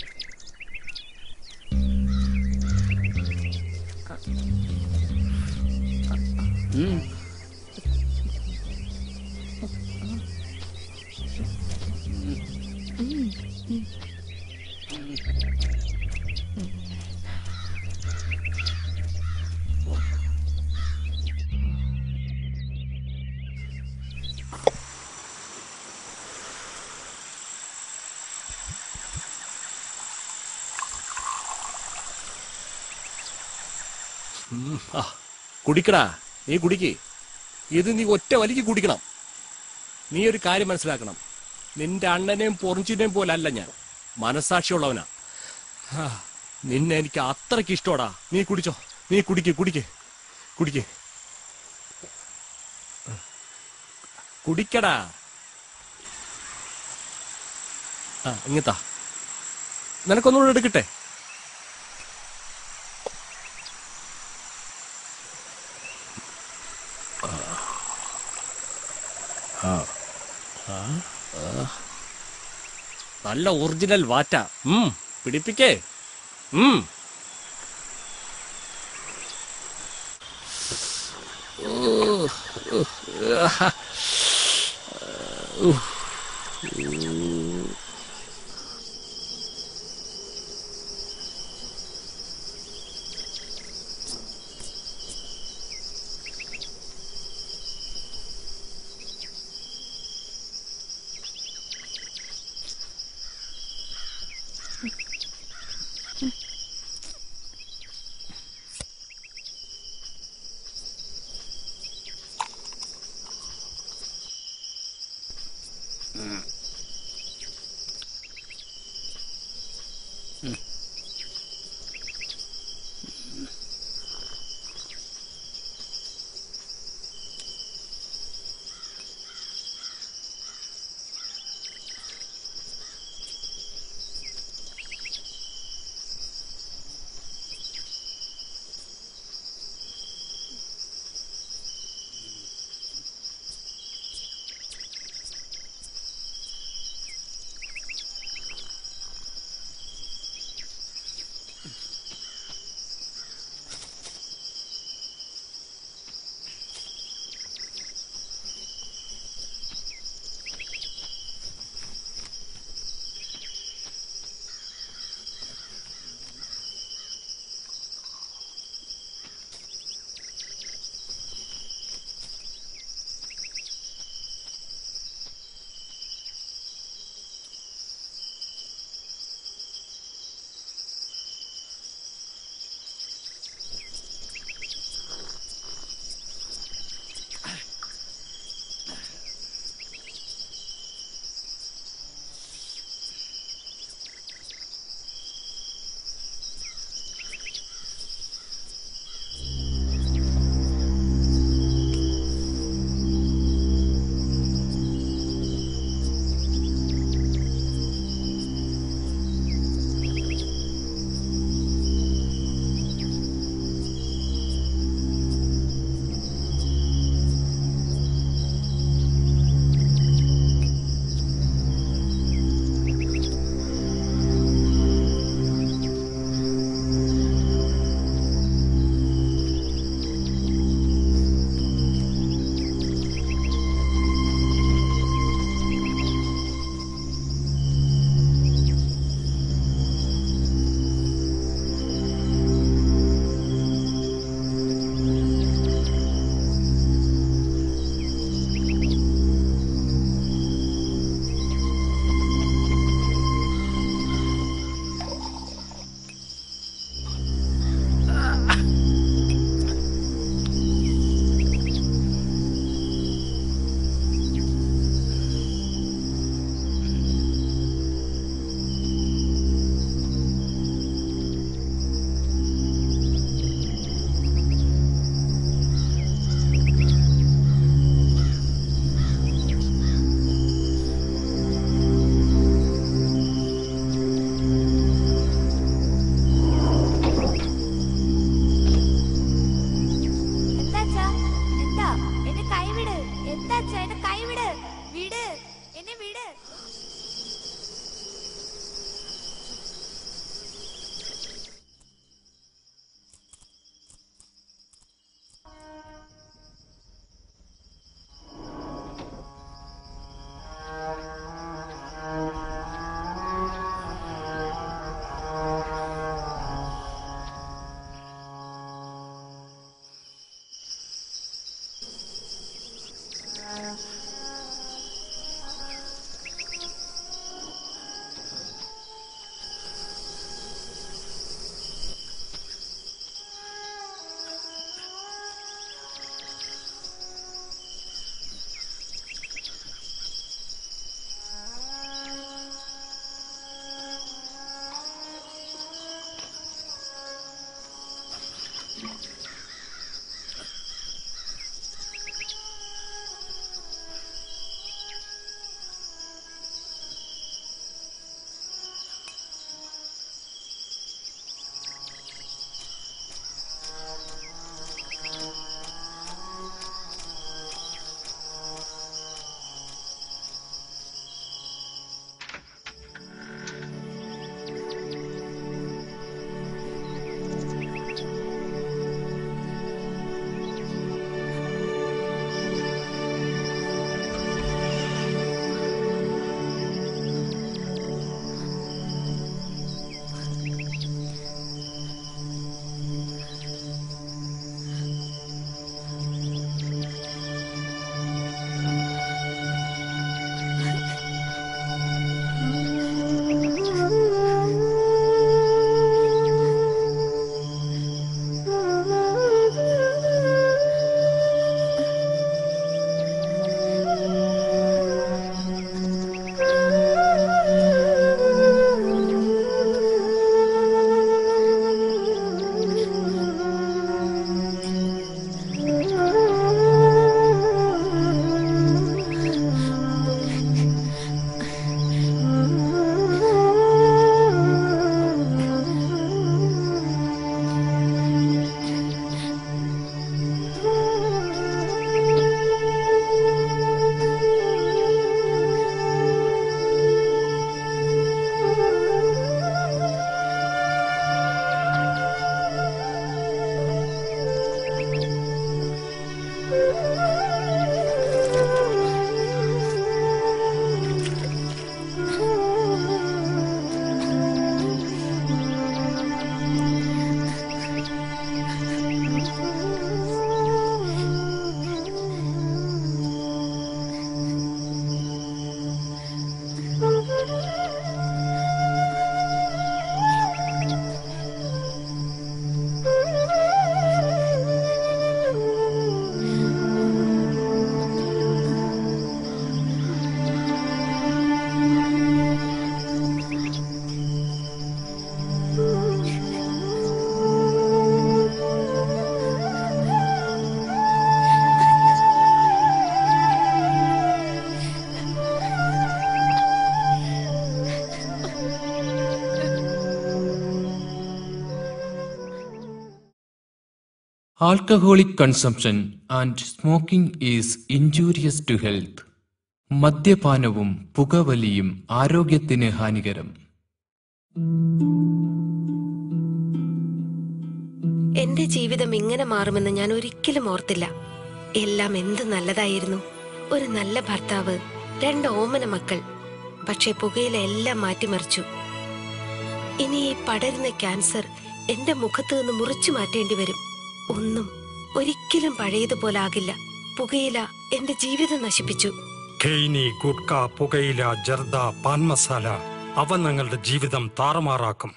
ഉം, ആ, കുടിക്കടാ നീ കുടിക്ക് ഇത് നീ ഒറ്റ വലിക്ക് കുടിക്കണം നീ ഒരു കാര്യം മനസ്സിലാക്കണം നിന്റെ അണ്ണനെയും പൊറിഞ്ചിനെയും പോലെ അല്ല ഞാൻ മനസാക്ഷിയുള്ളവനാ ആ, നിന്നെ എനിക്ക് അത്രയ്ക്ക് ഇഷ്ടോടാ നീ കുടിച്ചോ നീ കുടിക്ക് കുടിക്ക് കുടിക്ക് കുടിക്കടാ ആ ഇങ്ങത്താ നിനക്കൊന്നുകൂടെ എടുക്കട്ടെ നല്ല ഒറിജിനൽ വാറ്റ ഉം പിടിപ്പിക്കേ ഉം Alcoholic consumption and smoking is injurious to health. മദ്യപാനവും പുകവലിയും ആരോഗ്യത്തിന് ഹാനികരം എന്റെ ജീവിതം ഇങ്ങനെ മാറുമെന്ന് ഞാൻ ഒരിക്കലും ഓർത്തില്ല എല്ലാം എന്ത് നല്ലതായിരുന്നു ഒരു നല്ല ഭർത്താവ് രണ്ട് ഓമന മക്കൾ പക്ഷെ പുകയില എല്ലാം മാറ്റിമറിച്ചു ഇനി ഈ പടരുന്ന ക്യാൻസർ എന്റെ മുഖത്ത് നിന്ന് മുറിച്ചു മാറ്റേണ്ടി വരും ഒന്നും ഒരിക്കലും പഴയതുപോലെ ആകില്ല പുകയില എന്റെ ജീവിതം നശിപ്പിച്ചു ഖെയ്നി ഗുഡ്ക പുകയില ജർദ പാൻ മസാല അവ നിങ്ങളുടെ ജീവിതം താറുമാറാക്കും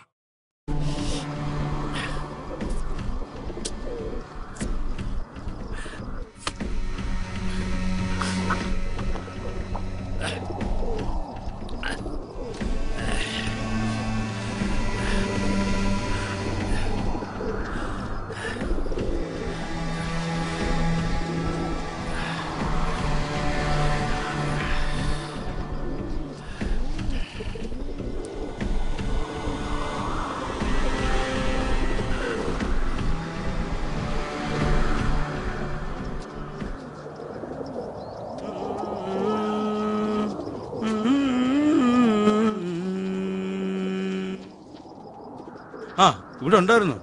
ആ ഇവിടെ ഉണ്ടായിരുന്നു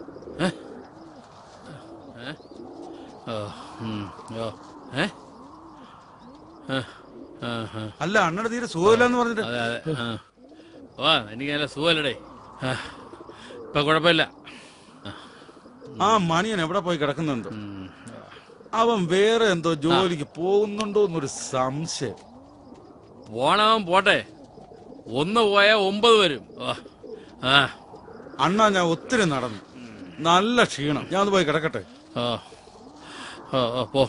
ഓ ഉം, ഓ ഏ ആ, ആ, ആ. അല്ല അണ്ണയുടെ തീരെ സുഖമില്ലെന്ന് പറഞ്ഞിട്ട് അതെ അതെ ആ. ഓ എനിക്ക് നല്ല സുഖമല്ലടേ ആ, ഇപ്പൊ കുഴപ്പമില്ല ആ മണിയൻ എവിടെ പോയി കിടക്കുന്നുണ്ട് അവൻ വേറെ എന്തോ ജോലിക്ക് പോകുന്നുണ്ടോ എന്നൊരു സംശയം പോണവൻ പോട്ടെ ഒന്ന് പോയാ ഒമ്പത് വരും ഓ, ആ അണ്ണാ ഞാൻ ഒത്തിരി നടന്നു നല്ല ക്ഷീണം ഞാൻ ഒന്ന് പോയി കിടക്കട്ടെ ഓ ഓ ഓ പോ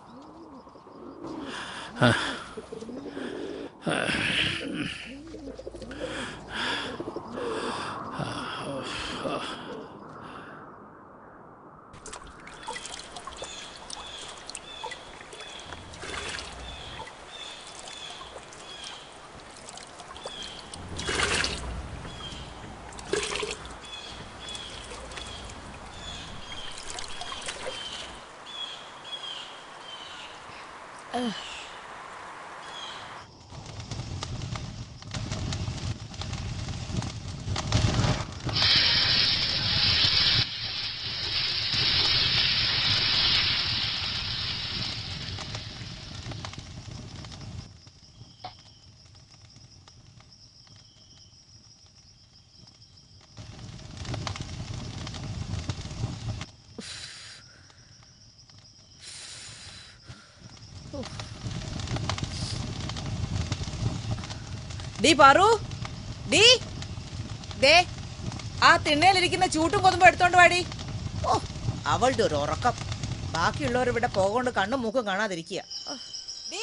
ആ. ആ. ഡീ പാറു ഡീ ദേ ആ തിണ്ണയിലിരിക്കുന്ന ചൂട്ടും കൊതുമ്പും എടുത്തോണ്ട് വാടി ഓ അവളുടെ ഒരു ഉറക്കം ബാക്കിയുള്ളവർ ഇവിടെ പോകൊണ്ട് കണ്ണും മൂക്കും കാണാതിരിക്കുക ഡീ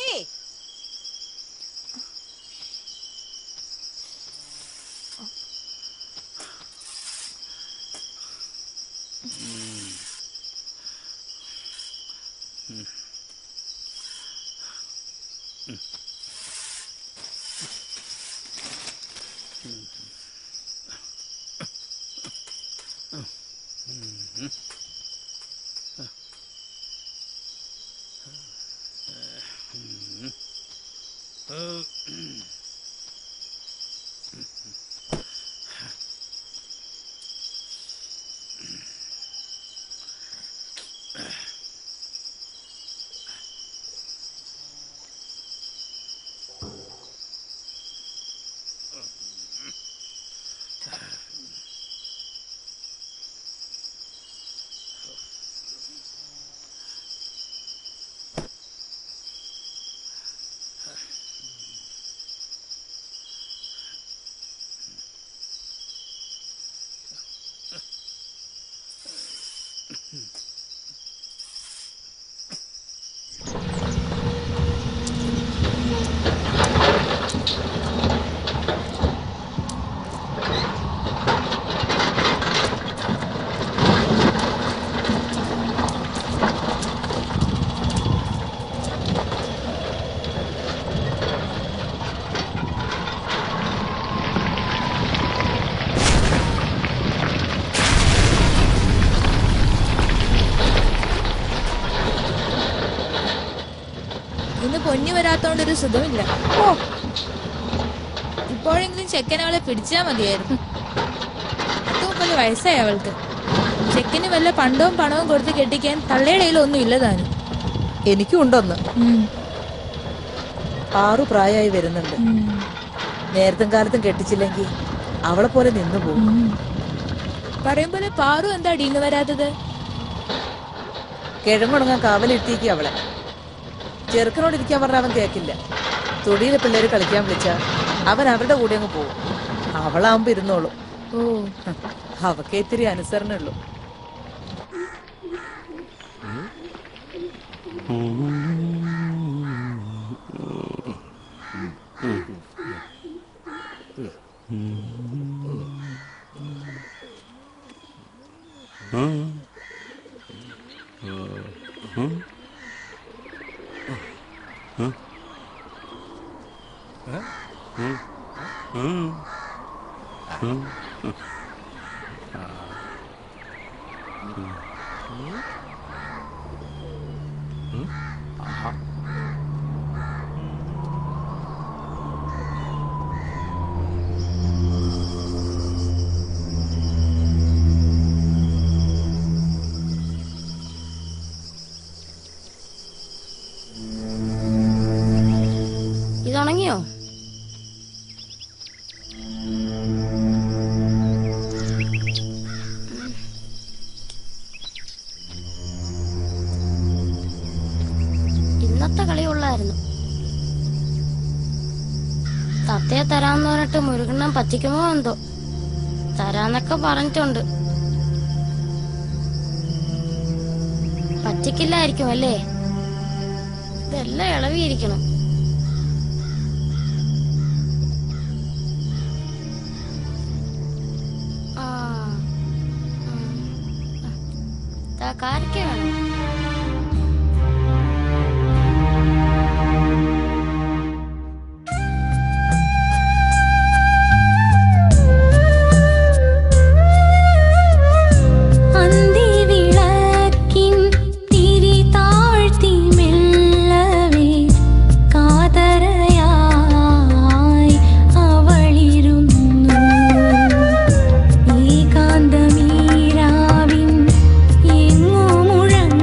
പൊന്നി വരാത്തോണ്ടൊരു സുഖമില്ല ഓ ഇപ്പോഴെങ്കിലും ചെക്കനവളെ പിടിച്ചാ മതിയായിരുന്നു പത്ത് മുപ്പത് വയസ്സായി അവൾക്ക് ചെക്കന് വല്ല പണ്ടവും പണവും കൊടുത്ത് കെട്ടിക്കാൻ തള്ളയുടെ കയ്യിൽ ഒന്നും ഇല്ല താനും എനിക്കും ഉണ്ടൊന്ന് ആറു പ്രായമായി വരുന്നുണ്ട് നേരത്തും കാലത്തും കെട്ടിച്ചില്ലെങ്കിൽ അവളെ പോലെ നിന്നു പോകും പറയും പോലെ പാറു എന്താ അടിയിന്ന് വരാത്തത് കിഴങ്ങുണങ്ങാൻ കാവലിരുത്തിയേക്ക് അവളെ ചെറുക്കനോട് ഇരിക്കാൻ പറഞ്ഞ അവൻ കേക്കില്ല തൊടിയിലെ പിള്ളേര് കളിക്കാൻ വിളിച്ച അവൻ അവരുടെ കൂടെ അങ്ങ് പോകും അവളാവുമ്പോ ഇരുന്നോളൂ ഓ അവക്ക് ഇത്തിരി അനുസരണുള്ളൂ ഇതുണങ്ങിയോ ഇന്നത്തെ കളി ഉള്ളായിരുന്നു തത്തയെ തരാന്ന് പറഞ്ഞിട്ട് മുരുകണ്ണൻ പറ്റിക്കുമോ എന്തോ തരാന്നൊക്കെ പറഞ്ഞിട്ടുണ്ട് പറ്റിക്കില്ലായിരിക്കും അല്ലേ ഇതെല്ലാം ഇളവിയിരിക്കണം ആ കാരിക്ക വേണം അന്തിവിളക്കിൻ തിരി താഴ്ത്തി മെല്ലവേ കാതരയായി അവളിരുന്നു ഏകാന്തമീരാവിൻ എങ്ങോ മുഴങ്ങും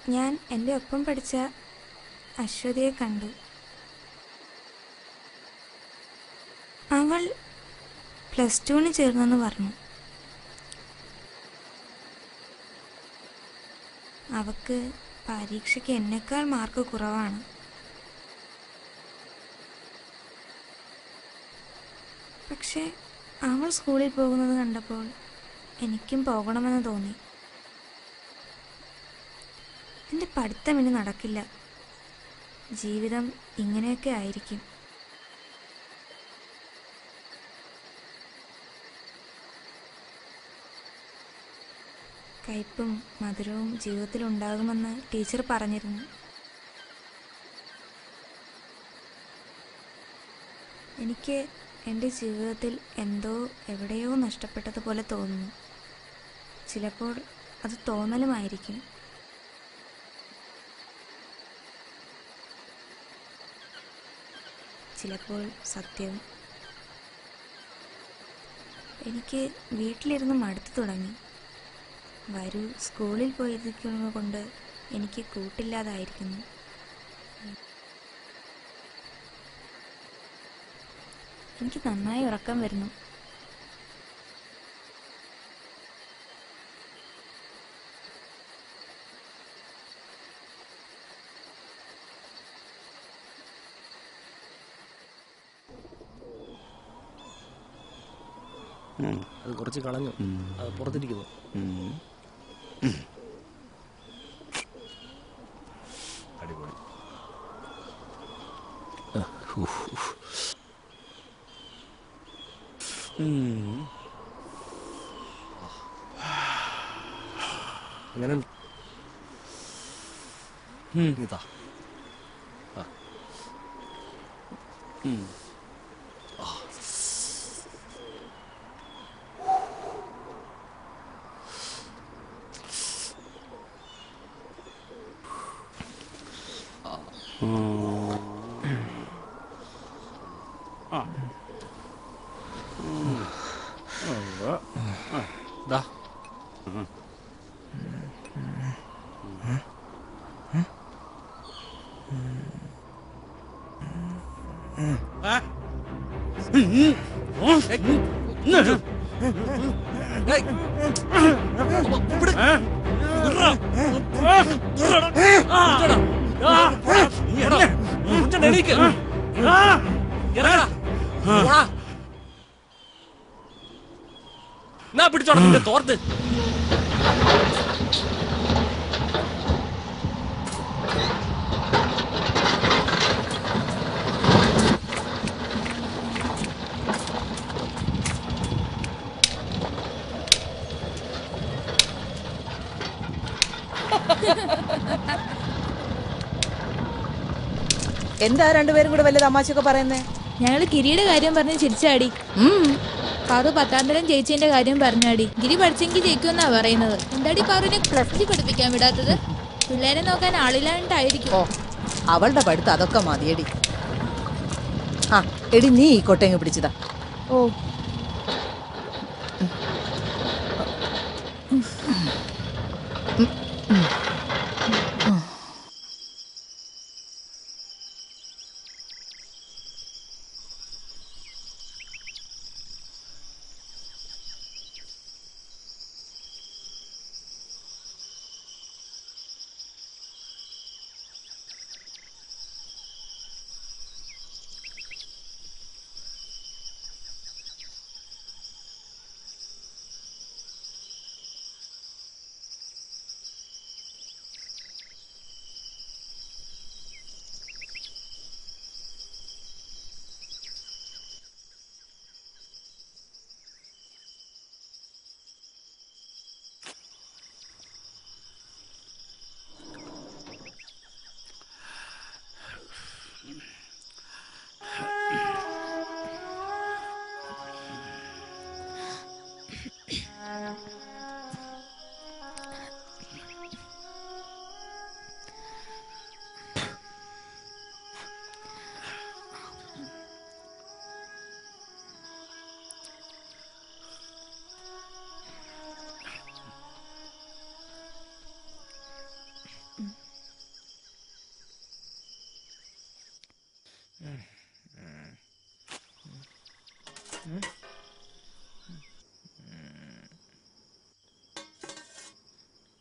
ഞാൻ എൻ്റെ ഒപ്പം പഠിച്ച അശ്വതിയെ കണ്ടു അവൾ പ്ലസ് ടുവിന് ചേർന്നെന്ന് പറഞ്ഞു അവക്ക് പരീക്ഷയ്ക്ക് എന്നെക്കാൾ മാർക്ക് കുറവാണ് പക്ഷേ അവൾ സ്കൂളിൽ പോകുന്നത് കണ്ടപ്പോൾ എനിക്കും പോകണമെന്ന് തോന്നി എൻ്റെ പഠിത്തം ഇനി നടക്കില്ല ജീവിതം ഇങ്ങനെയൊക്കെ ആയിരിക്കും കയ്പും മധുരവും ജീവിതത്തിൽ ഉണ്ടാകുമെന്ന് ടീച്ചർ പറഞ്ഞിരുന്നു എനിക്ക് എൻ്റെ ജീവിതത്തിൽ എന്തോ എവിടെയോ നഷ്ടപ്പെട്ടതുപോലെ തോന്നുന്നു ചിലപ്പോൾ അത് തോന്നലുമായിരിക്കും ചിലപ്പോൾ സത്യവും എനിക്ക് വീട്ടിലിരുന്ന് മടുത്തു തുടങ്ങി വരൂ സ്കൂളിൽ പോയിരിക്കുന്നത് കൊണ്ട് എനിക്ക് കൂട്ടില്ലാതായിരിക്കുന്നു എനിക്ക് നന്നായി ഉറക്കം വരുന്നു അത് കുറച്ച് കളഞ്ഞു അത് പുറത്തിരിക്കുന്നു അടിപൊളി ആ, ഉഫ്, ഉഫ്. ഉം. എങ്ങനെ ഇതാ ആ. ഉം. ആ. ദാ. എന്നാ പിടിച്ചോടാ നിന്റെ തോർത്ത് എന്താ രണ്ടുപേരും കൂടെ വലിയ തമാശയൊക്കെ പറയുന്നേ ഞങ്ങള് ഗിരിയുടെ കാര്യം പറഞ്ഞ് ചിരിച്ചാടി പാറു പത്താം തരം ജയിച്ചതിന്റെ കാര്യം പറഞ്ഞാടി ഗിരി പഠിച്ചെങ്കിൽ ജയിക്കുമെന്നാ പറയുന്നത് എന്താടി പാറുവിനെ പ്ലസ് ടു പഠിപ്പിക്കാൻ വിടാത്തത് പിള്ളേരെ നോക്കാൻ ആളില്ലാണ്ടായിരിക്കും അവളുടെ പഠിത്തം അതൊക്കെ മതിയടി ആ എടി നീ ഈ കൊട്ടയങ്ങ് പിടിച്ചതാ ഓ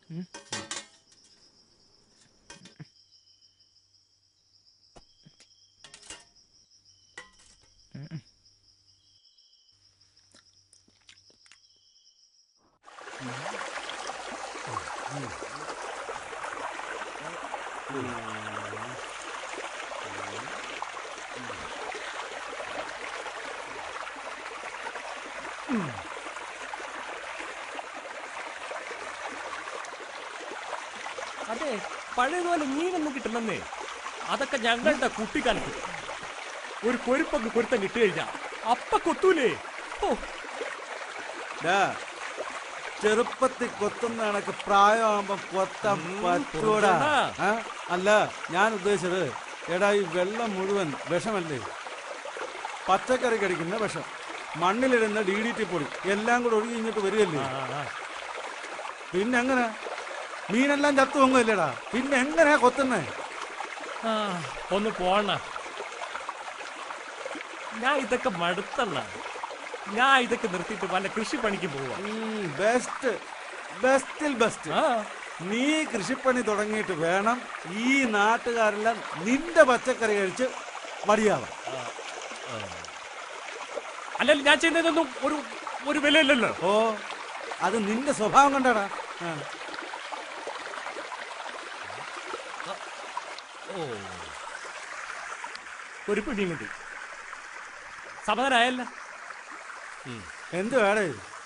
അതെ പഴയതുപോലെ മീനൊന്നും കിട്ടണമെന്നേ അതൊക്കെ ഞങ്ങളുടെ കുട്ടിക്കാലത്ത് ഒരു കൊരുപ്പൊക്കെ കൊരുത്തം ഇട്ട് കഴിഞ്ഞാ അപ്പ കൊത്തൂലേ ഓ ഡാ, ചെറുപ്പത്തിൽ കൊത്തുന്ന കണക്ക് പ്രായമാകുമ്പോ കൊത്താൻ പറ്റൂടാ കൊത്തണ്ട. ആ? അല്ല ഞാൻ ഉദ്ദേശിച്ചത് എടാ ഈ വെള്ളം മുഴുവൻ വിഷമല്ലേ പച്ചക്കറി കടിക്കുന്ന വിഷം മണ്ണിലിടുന്ന ഡി ഡി ടി പൊടി എല്ലാം കൂടെ ഒഴുകി ഇങ്ങോട്ട് വരികയല്ലേ പിന്നെ എങ്ങനെ മീനെല്ലാം ചത്തു പൊങ്ങല്ലടാ പിന്നെ എങ്ങനെയാ കൊത്തുന്നേ ആ, ഒന്ന് പോണ ഞാൻ ഇതൊക്കെ മടുത്തണ്ണ ഞാൻ ഇതൊക്കെ നിർത്തിയിട്ട് വല്ല കൃഷി പണിക്ക് പോവാ ബെസ്റ്റ് ബെസ്റ്റിൽ ബെസ്റ്റ് നീ കൃഷിപ്പണി തുടങ്ങിയിട്ട് വേണം ഈ നാട്ടുകാരെല്ലാം നിന്റെ പച്ചക്കറി കഴിച്ച് മടിയാവാം അല്ലെങ്കിൽ ഞാൻ ചെയ്യുന്നതൊന്നും ഒരു ഒരു വിലയില്ലല്ലോ ഓ അത് നിന്റെ സ്വഭാവം കണ്ടടാ ആ. ഓ ഒരു പിടിയും കിട്ടി സമാധാനായല്ല എന്ത് വേടേ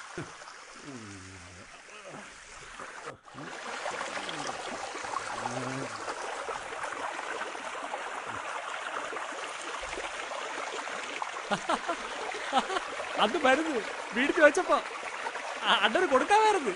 അത് മരുന്ന് വീടിന് വെച്ചപ്പോ അ- അണ്ണന് കൊടുക്കാമായിരുന്നു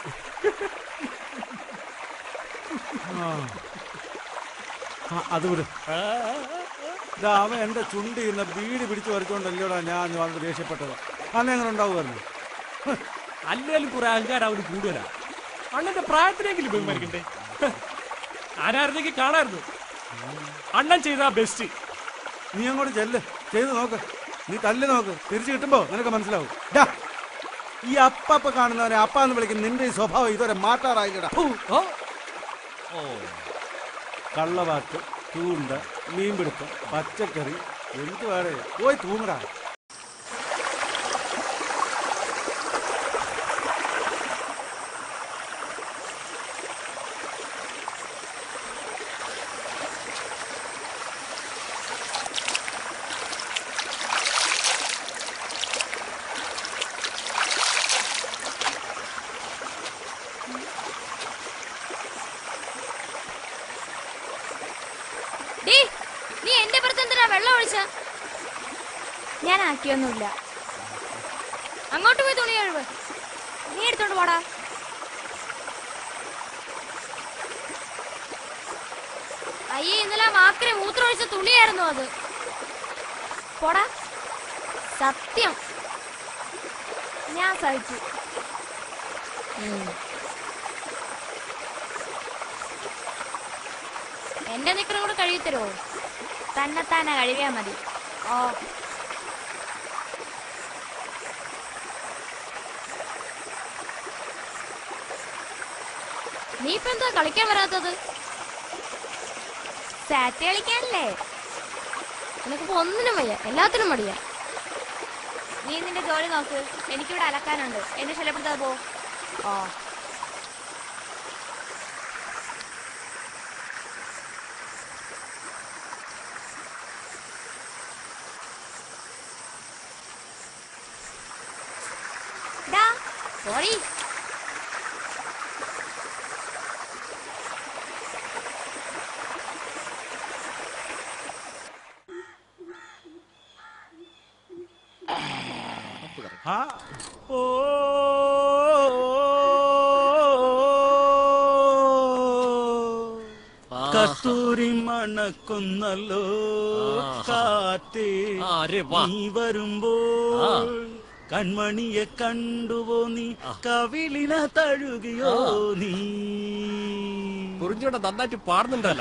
ആ, അത് വിട് ദാ, അവൻ എന്റെ ചുണ്ടി ഇന്ന് ബീഡി പിടിച്ചു വരച്ചോണ്ടല്ലോടാ ഞാൻ വളരെ ദേഷ്യപ്പെട്ടത് അന്ന് എങ്ങനെ ഉണ്ടാവുമായിരുന്നു അല്ലേലും കുറെ അഹങ്കാരം അവന് കൂടുതലാ അണ്ണന്റെ പ്രായത്തിനെങ്കിലും ബഹുമാനിക്കണ്ടേ ആരായിരുന്നെങ്കിൽ കാണായിരുന്നു അണ്ണൻ ചെയ്ത ബെസ്റ്റ് നീ അങ്ങോട്ട് ചെല്ല് ചെയ്ത് നോക്ക് നീ തല്ല് നോക്ക് തിരിച്ചു കിട്ടുമ്പോ നിനക്ക് മനസ്സിലാവും ഡാ, ഈ അപ്പപ്പ കാണുന്നവനെ അപ്പ എന്ന് വിളിക്കുന്ന നിന്റെ ഈ സ്വഭാവം ഇതുവരെ മാറ്റാറായില്ലടാ ഫു. കള്ളവാക്ക് ചൂണ്ട മീൻപിടുത്തം പച്ചക്കറി എന്ത് വേറെ പോയി തൂങ്ങടാ ഡീ നീ എന്റെ പുറത്ത് എന്തിനാ വെള്ളം ഒഴിച്ച ഞാൻ ആക്കിയൊന്നുമില്ല അങ്ങോട്ട് പോയി തുണി കഴിവ് നീ എടുത്തോണ്ട് പോടാ അയ്യേ ഇന്നലെ മാക്കിനെ മൂത്രമൊഴിച്ച തുണിയായിരുന്നു അത് പോടാ സത്യം ഞാൻ സഹിച്ചു എന്റെ നിക്കറും കൂടെ കഴുകി തരുമോ തന്നെത്താനെ കഴിവിയാ മതി ഓ നീ ഇപ്പൊ എന്താ കളിക്കാൻ വരാത്തത് സാറ്റ് കളിക്കാനല്ലേ നിനക്കിപ്പോ ഒന്നിനും വയ്യ എല്ലാത്തിനും മടിയാ നീ നിന്റെ ജോലി നോക്ക് എനിക്കിവിടെ അലക്കാനുണ്ട് എന്നെ ശല്യപ്പെടുത്താതെ പോ ഓ ഡാ പോടി ആ ഓ കസ്തൂരി മണക്കുന്നല്ലോ കാറ്റേ നീ വരുമ്പോൾ കൺമണിയെ കണ്ടുവോ നീ കവിളിന തഴുകിയോ നീ കുറിഞ്ഞോടെ നന്നായിട്ട് പാടുന്നുണ്ടല്ലോ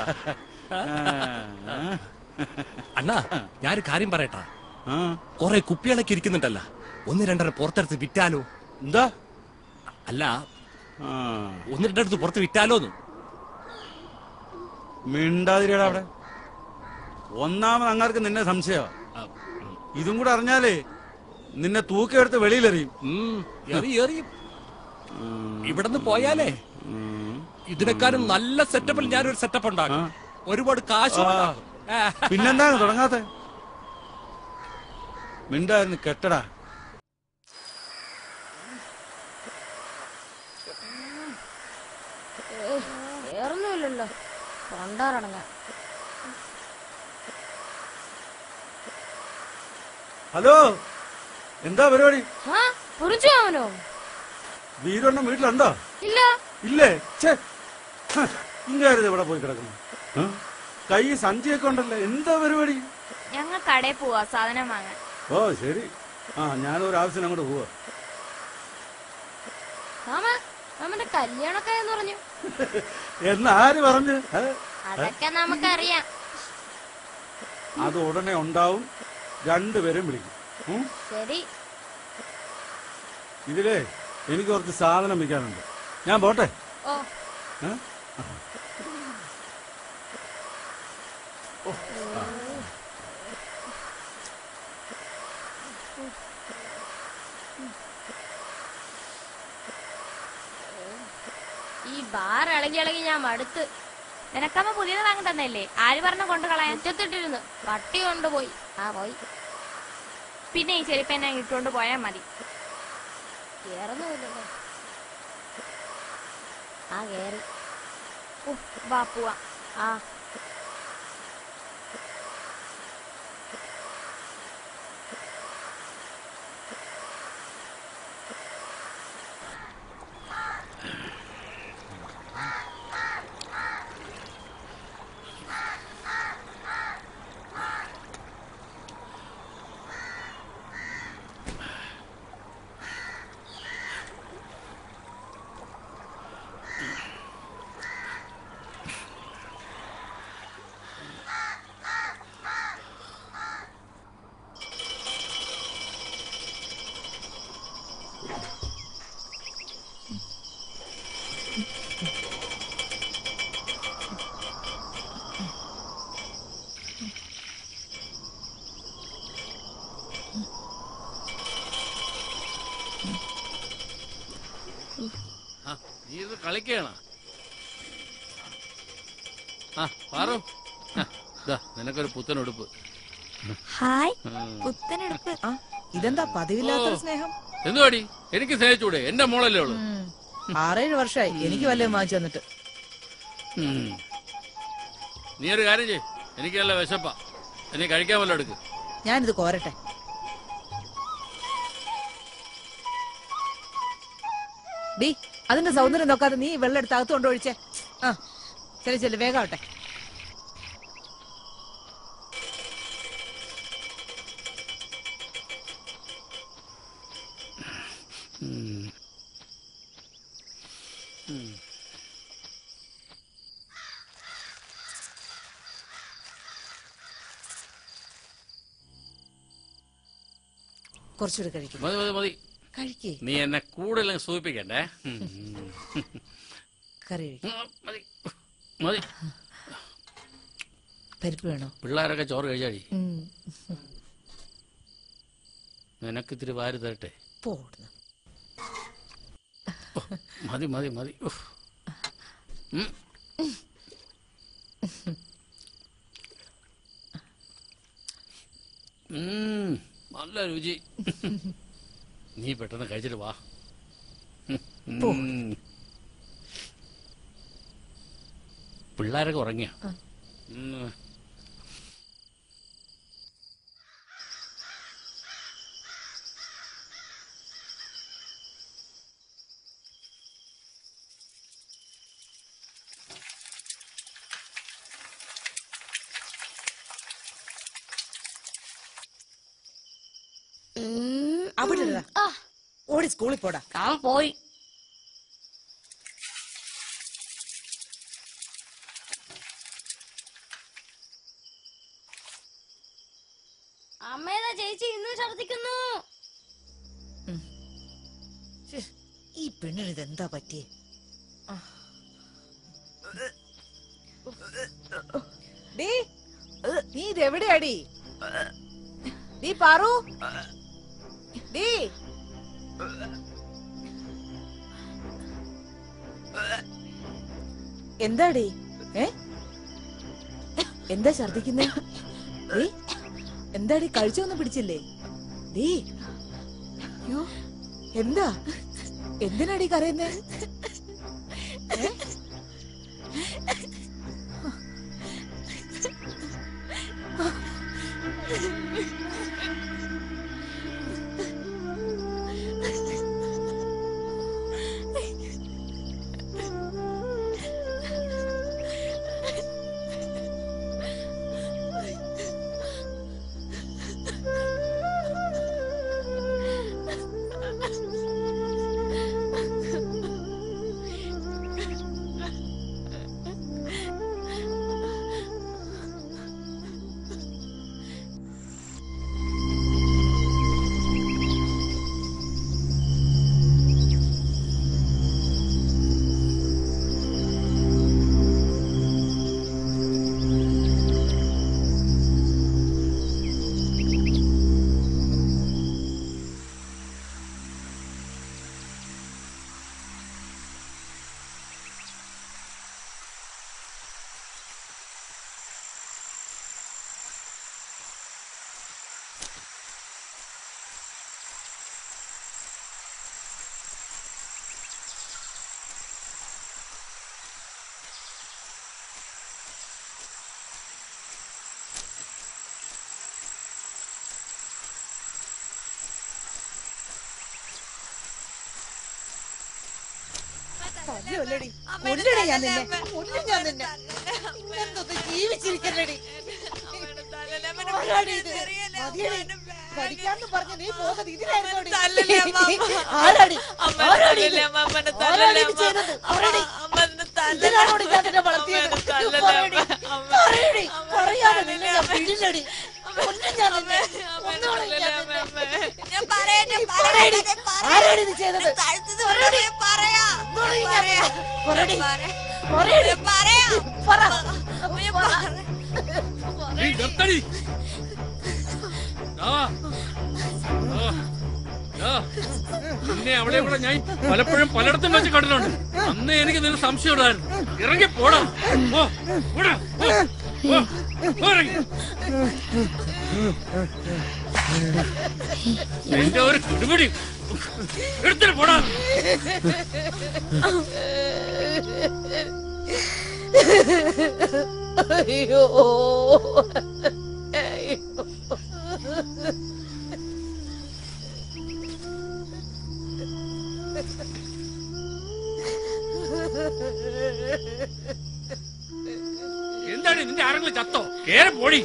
അണ്ണാ ഞാനൊരു കാര്യം പറയട്ടാ കൊറേ കുപ്പികളൊക്കെ ഇരിക്കുന്നുണ്ടല്ല ഒന്ന് രണ്ടെണ്ണം പുറത്തെടുത്ത് വിറ്റാലോ എന്താ അല്ല ആ ഒന്ന് രണ്ടടുത്ത് പുറത്ത് വിറ്റാലോന്ന് മിണ്ടാതിരിയടാ അവിടെ ഒന്നാമത് അങ്ങാർക്ക് നിന്നെ സംശയമാ ഇതും കൂടെ അറിഞ്ഞാലേ നിന്നെ തൂക്കിയെടുത്ത് വെളിയിലെറിയും എറി എറിയും ഇവിടുന്ന് പോയാലേ ഇതിനെക്കാളും നല്ല സെറ്റപ്പിൽ ഞാനൊരു സെറ്റപ്പ് ഉണ്ടാക്കും ഒരുപാട് കാശ് ആ. പിന്നെന്താണ് തുടങ്ങാത്ത മിണ്ടായിരുന്നു കെട്ടടാ വേറൊന്നുമില്ലല്ലോ തൊണ്ടാറടങ്ങ ഹലോ എന്താ പരിപാടി ആ കുറിച്ചു അവനോ വീരണ്ണൻ വീട്ടിലുണ്ടോ ഇല്ല ഇല്ലേ ഛേ ഇങ്ങാരുത് ഇവിടെ പോയി കിടക്കുന്നു ആ? കൈ സഞ്ചിയൊക്കെ ഉണ്ടല്ലോ എന്താ പരിപാടി ഞങ്ങൾ കടയിൽ പോവാ സാധനം വാങ്ങാൻ ഓ ശരി ആ ഞാനൊരു ആവശ്യത്തിന് അങ്ങോട്ട് പോവാ മാമ മാമന്റെ കല്യാണമൊക്കെ എന്ന് പറഞ്ഞു എന്ന് ആര് പറഞ്ഞു ഏ? അതൊക്കെ നമുക്കറിയാം അത് ഉടനെ ഉണ്ടാവും രണ്ടുപേരും വിളിക്കും ഉം? ശരി ഇതിലേ എനിക്ക് കുറച്ച് സാധനം വിൽക്കാനുണ്ട് ഞാൻ പോട്ടെ ഓ ഏ? ഓ, ആ. ഈ ബാർ ഇളകി ഇളകി ഞാൻ മടുത്ത് നിനക്കമ്മ പുതിയത് വാങ്ങി തന്നല്ലേ ആര് പറഞ്ഞ കൊണ്ട് കളയാൻ മുറ്റത്തിട്ടിരുന്നു പട്ടി കൊണ്ടുപോയി ആ പോയി പിന്നെ ഈ ചെരുപ്പ് എന്നെ ഇട്ടുകൊണ്ട് പോയാൽ മതി കേറുന്നുമില്ലല്ലോ ആ കേറി ഉഫ്, വാ പോവാ ആ ആ, നീ ഇത് കളിക്കണ ആ പാറു ആ, ദാ നിനക്കൊരു പുത്തൻ ഉടുപ്പ് ഹായ് ഉം. പുത്തനെടുപ്പ് ആ ഇതെന്താ പതിവില്ലാത്തൊരു ഓ. സ്നേഹം എന്തുവാടി എനിക്ക് സ്നേഹിച്ചൂടെ എന്റെ മോളല്ലേ ഉള്ളു ആറേഴ് വർഷമായി എനിക്ക് വല്ലതും വാങ്ങിച്ചു തന്നിട്ട് നീ ഒരു കാര്യം ചെയ് എനിക്ക് നല്ല വിശപ്പാ എന്നെ കഴിക്കാൻ വല്ല എടുക്ക് ഞാനിത് കോരട്ടെ ഡി അതിന്റെ സൗന്ദര്യം നോക്കാതെ നീ ഈ വെള്ളം എടുത്ത് അകത്ത് കൊണ്ടൊഴിച്ചേ ആ ചെല്ലു ചെല്ലു വേഗം ആവട്ടെ ഉം. ഉം. കുറച്ചുകൂടി കഴിക്കും മതി മതി മതി കഴിക്കേ നീ എന്നെ കൂടുതലും സൂചിപ്പിക്കണ്ടേ ഉം. കറി കഴിക്ക്. ഉം, മതി മതി പരിപ്പ് വേണോ പിള്ളേരൊക്കെ ചോറ് കഴിച്ചാടി ഉം. നിനക്ക് ഇത്തിരി വാരി തരട്ടെ പോ അവിടുന്ന്. മതി മതി മതി ഉഫ്. ഉം. ഉം, നല്ല രുചി നീ പെട്ടെന്ന് കഴിച്ചിട്ട് വാ പോ. ഉം. പിള്ളേരൊക്കെ ഉറങ്ങിയ അവിടെ ഇടാ. ഓടി സ്കൂളിൽ പോടാ ഞാൻ പോയി അമ്മേതാ ചേച്ചി ഇന്നും ഛർദിക്കുന്നു ശ്ശേ, ഈ പെണ്ണിന് ഇതെന്താ പറ്റിയേ ഡീ നീ ഇതെവിടെയാടി ഡീ പാറു ഡീ എന്താടി ഏ എന്താ ഛർദിക്കുന്നേ ഡീ എന്താടി കഴിച്ചൊന്നും പിടിച്ചില്ലേ ഡീ അയ്യോ എന്താ എന്തിനാടി കരയുന്നേ ഏ? കൊല്ലടി കൊല്ലടി ഞാൻ നിന്നെ കൊല്ലും ഞാൻ നിന്നെ ഇന്നെന്തൊന്ന് ജീവിച്ചിരിക്കല്ലടി ആരാടി ഇത്? മതിയടി. പഠിക്കാന്ന് പറഞ്ഞ് നീ പോകുന്നത് ഇതിനായിരുന്നോടി? ആരാടി? ആരാടി ഇത്? ആരാടി ഇത് ചെയ്തത്? പറയടി. ഇതിനാണോടി ഞാൻ നിന്നെ വളർത്തിയത്? പറയടി. പറയടി. പറയാതെ നിന്നെ ഞാൻ വിടില്ലടി. കൊല്ലും ഞാൻ നിന്നെ. കൊന്നോളും ഞാൻ നിന്നെ. പറയടി. ആരാടി ഇത് ചെയ്തത്? പറയടി. കൊന്നോളും ഞാൻ നിന്നെ. പറയടി. പറയടി. പറ. നീ നിർത്തടി ആ. ആ. ആ. നിന്നെ അവിടെ ഇവിടെ ഞാൻ പലപ്പോഴും പലയിടത്തും വെച്ച് കണ്ടിട്ടുണ്ട് അന്ന് എനിക്ക് നിന്നെ സംശയം ഉണ്ടായിരുന്നു ഇറങ്ങി പോടാ പോ. പോടാ. പോ. പോ. പോ ഇറങ്ങി. നിന്റെ ഒരു കിടുപിടി എടുത്തിട്ട് പോടാ അയ്യോ അയ്യോ എന്താണ് നിന്റെ ആരെങ്കിലും ചത്തോ കേറി പോടി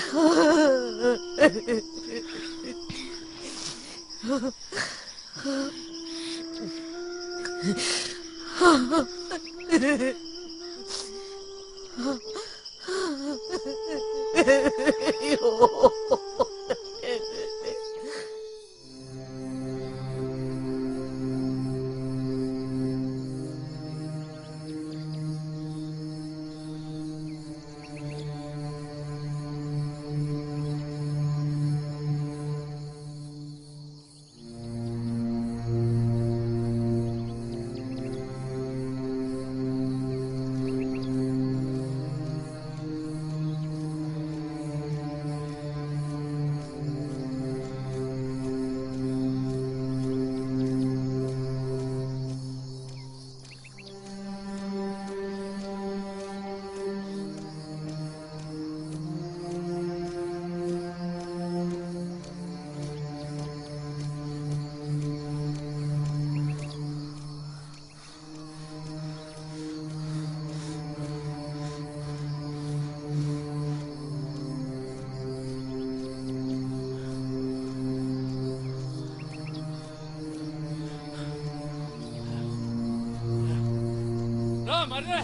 ദാ, മരുതേ.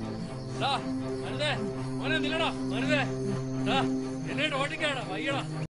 ദാ, മരുതേ. മോനെ നില്ലടാ മരുതേ ദാ, എന്നെ ഓടിക്കാടാ വയ്യടാ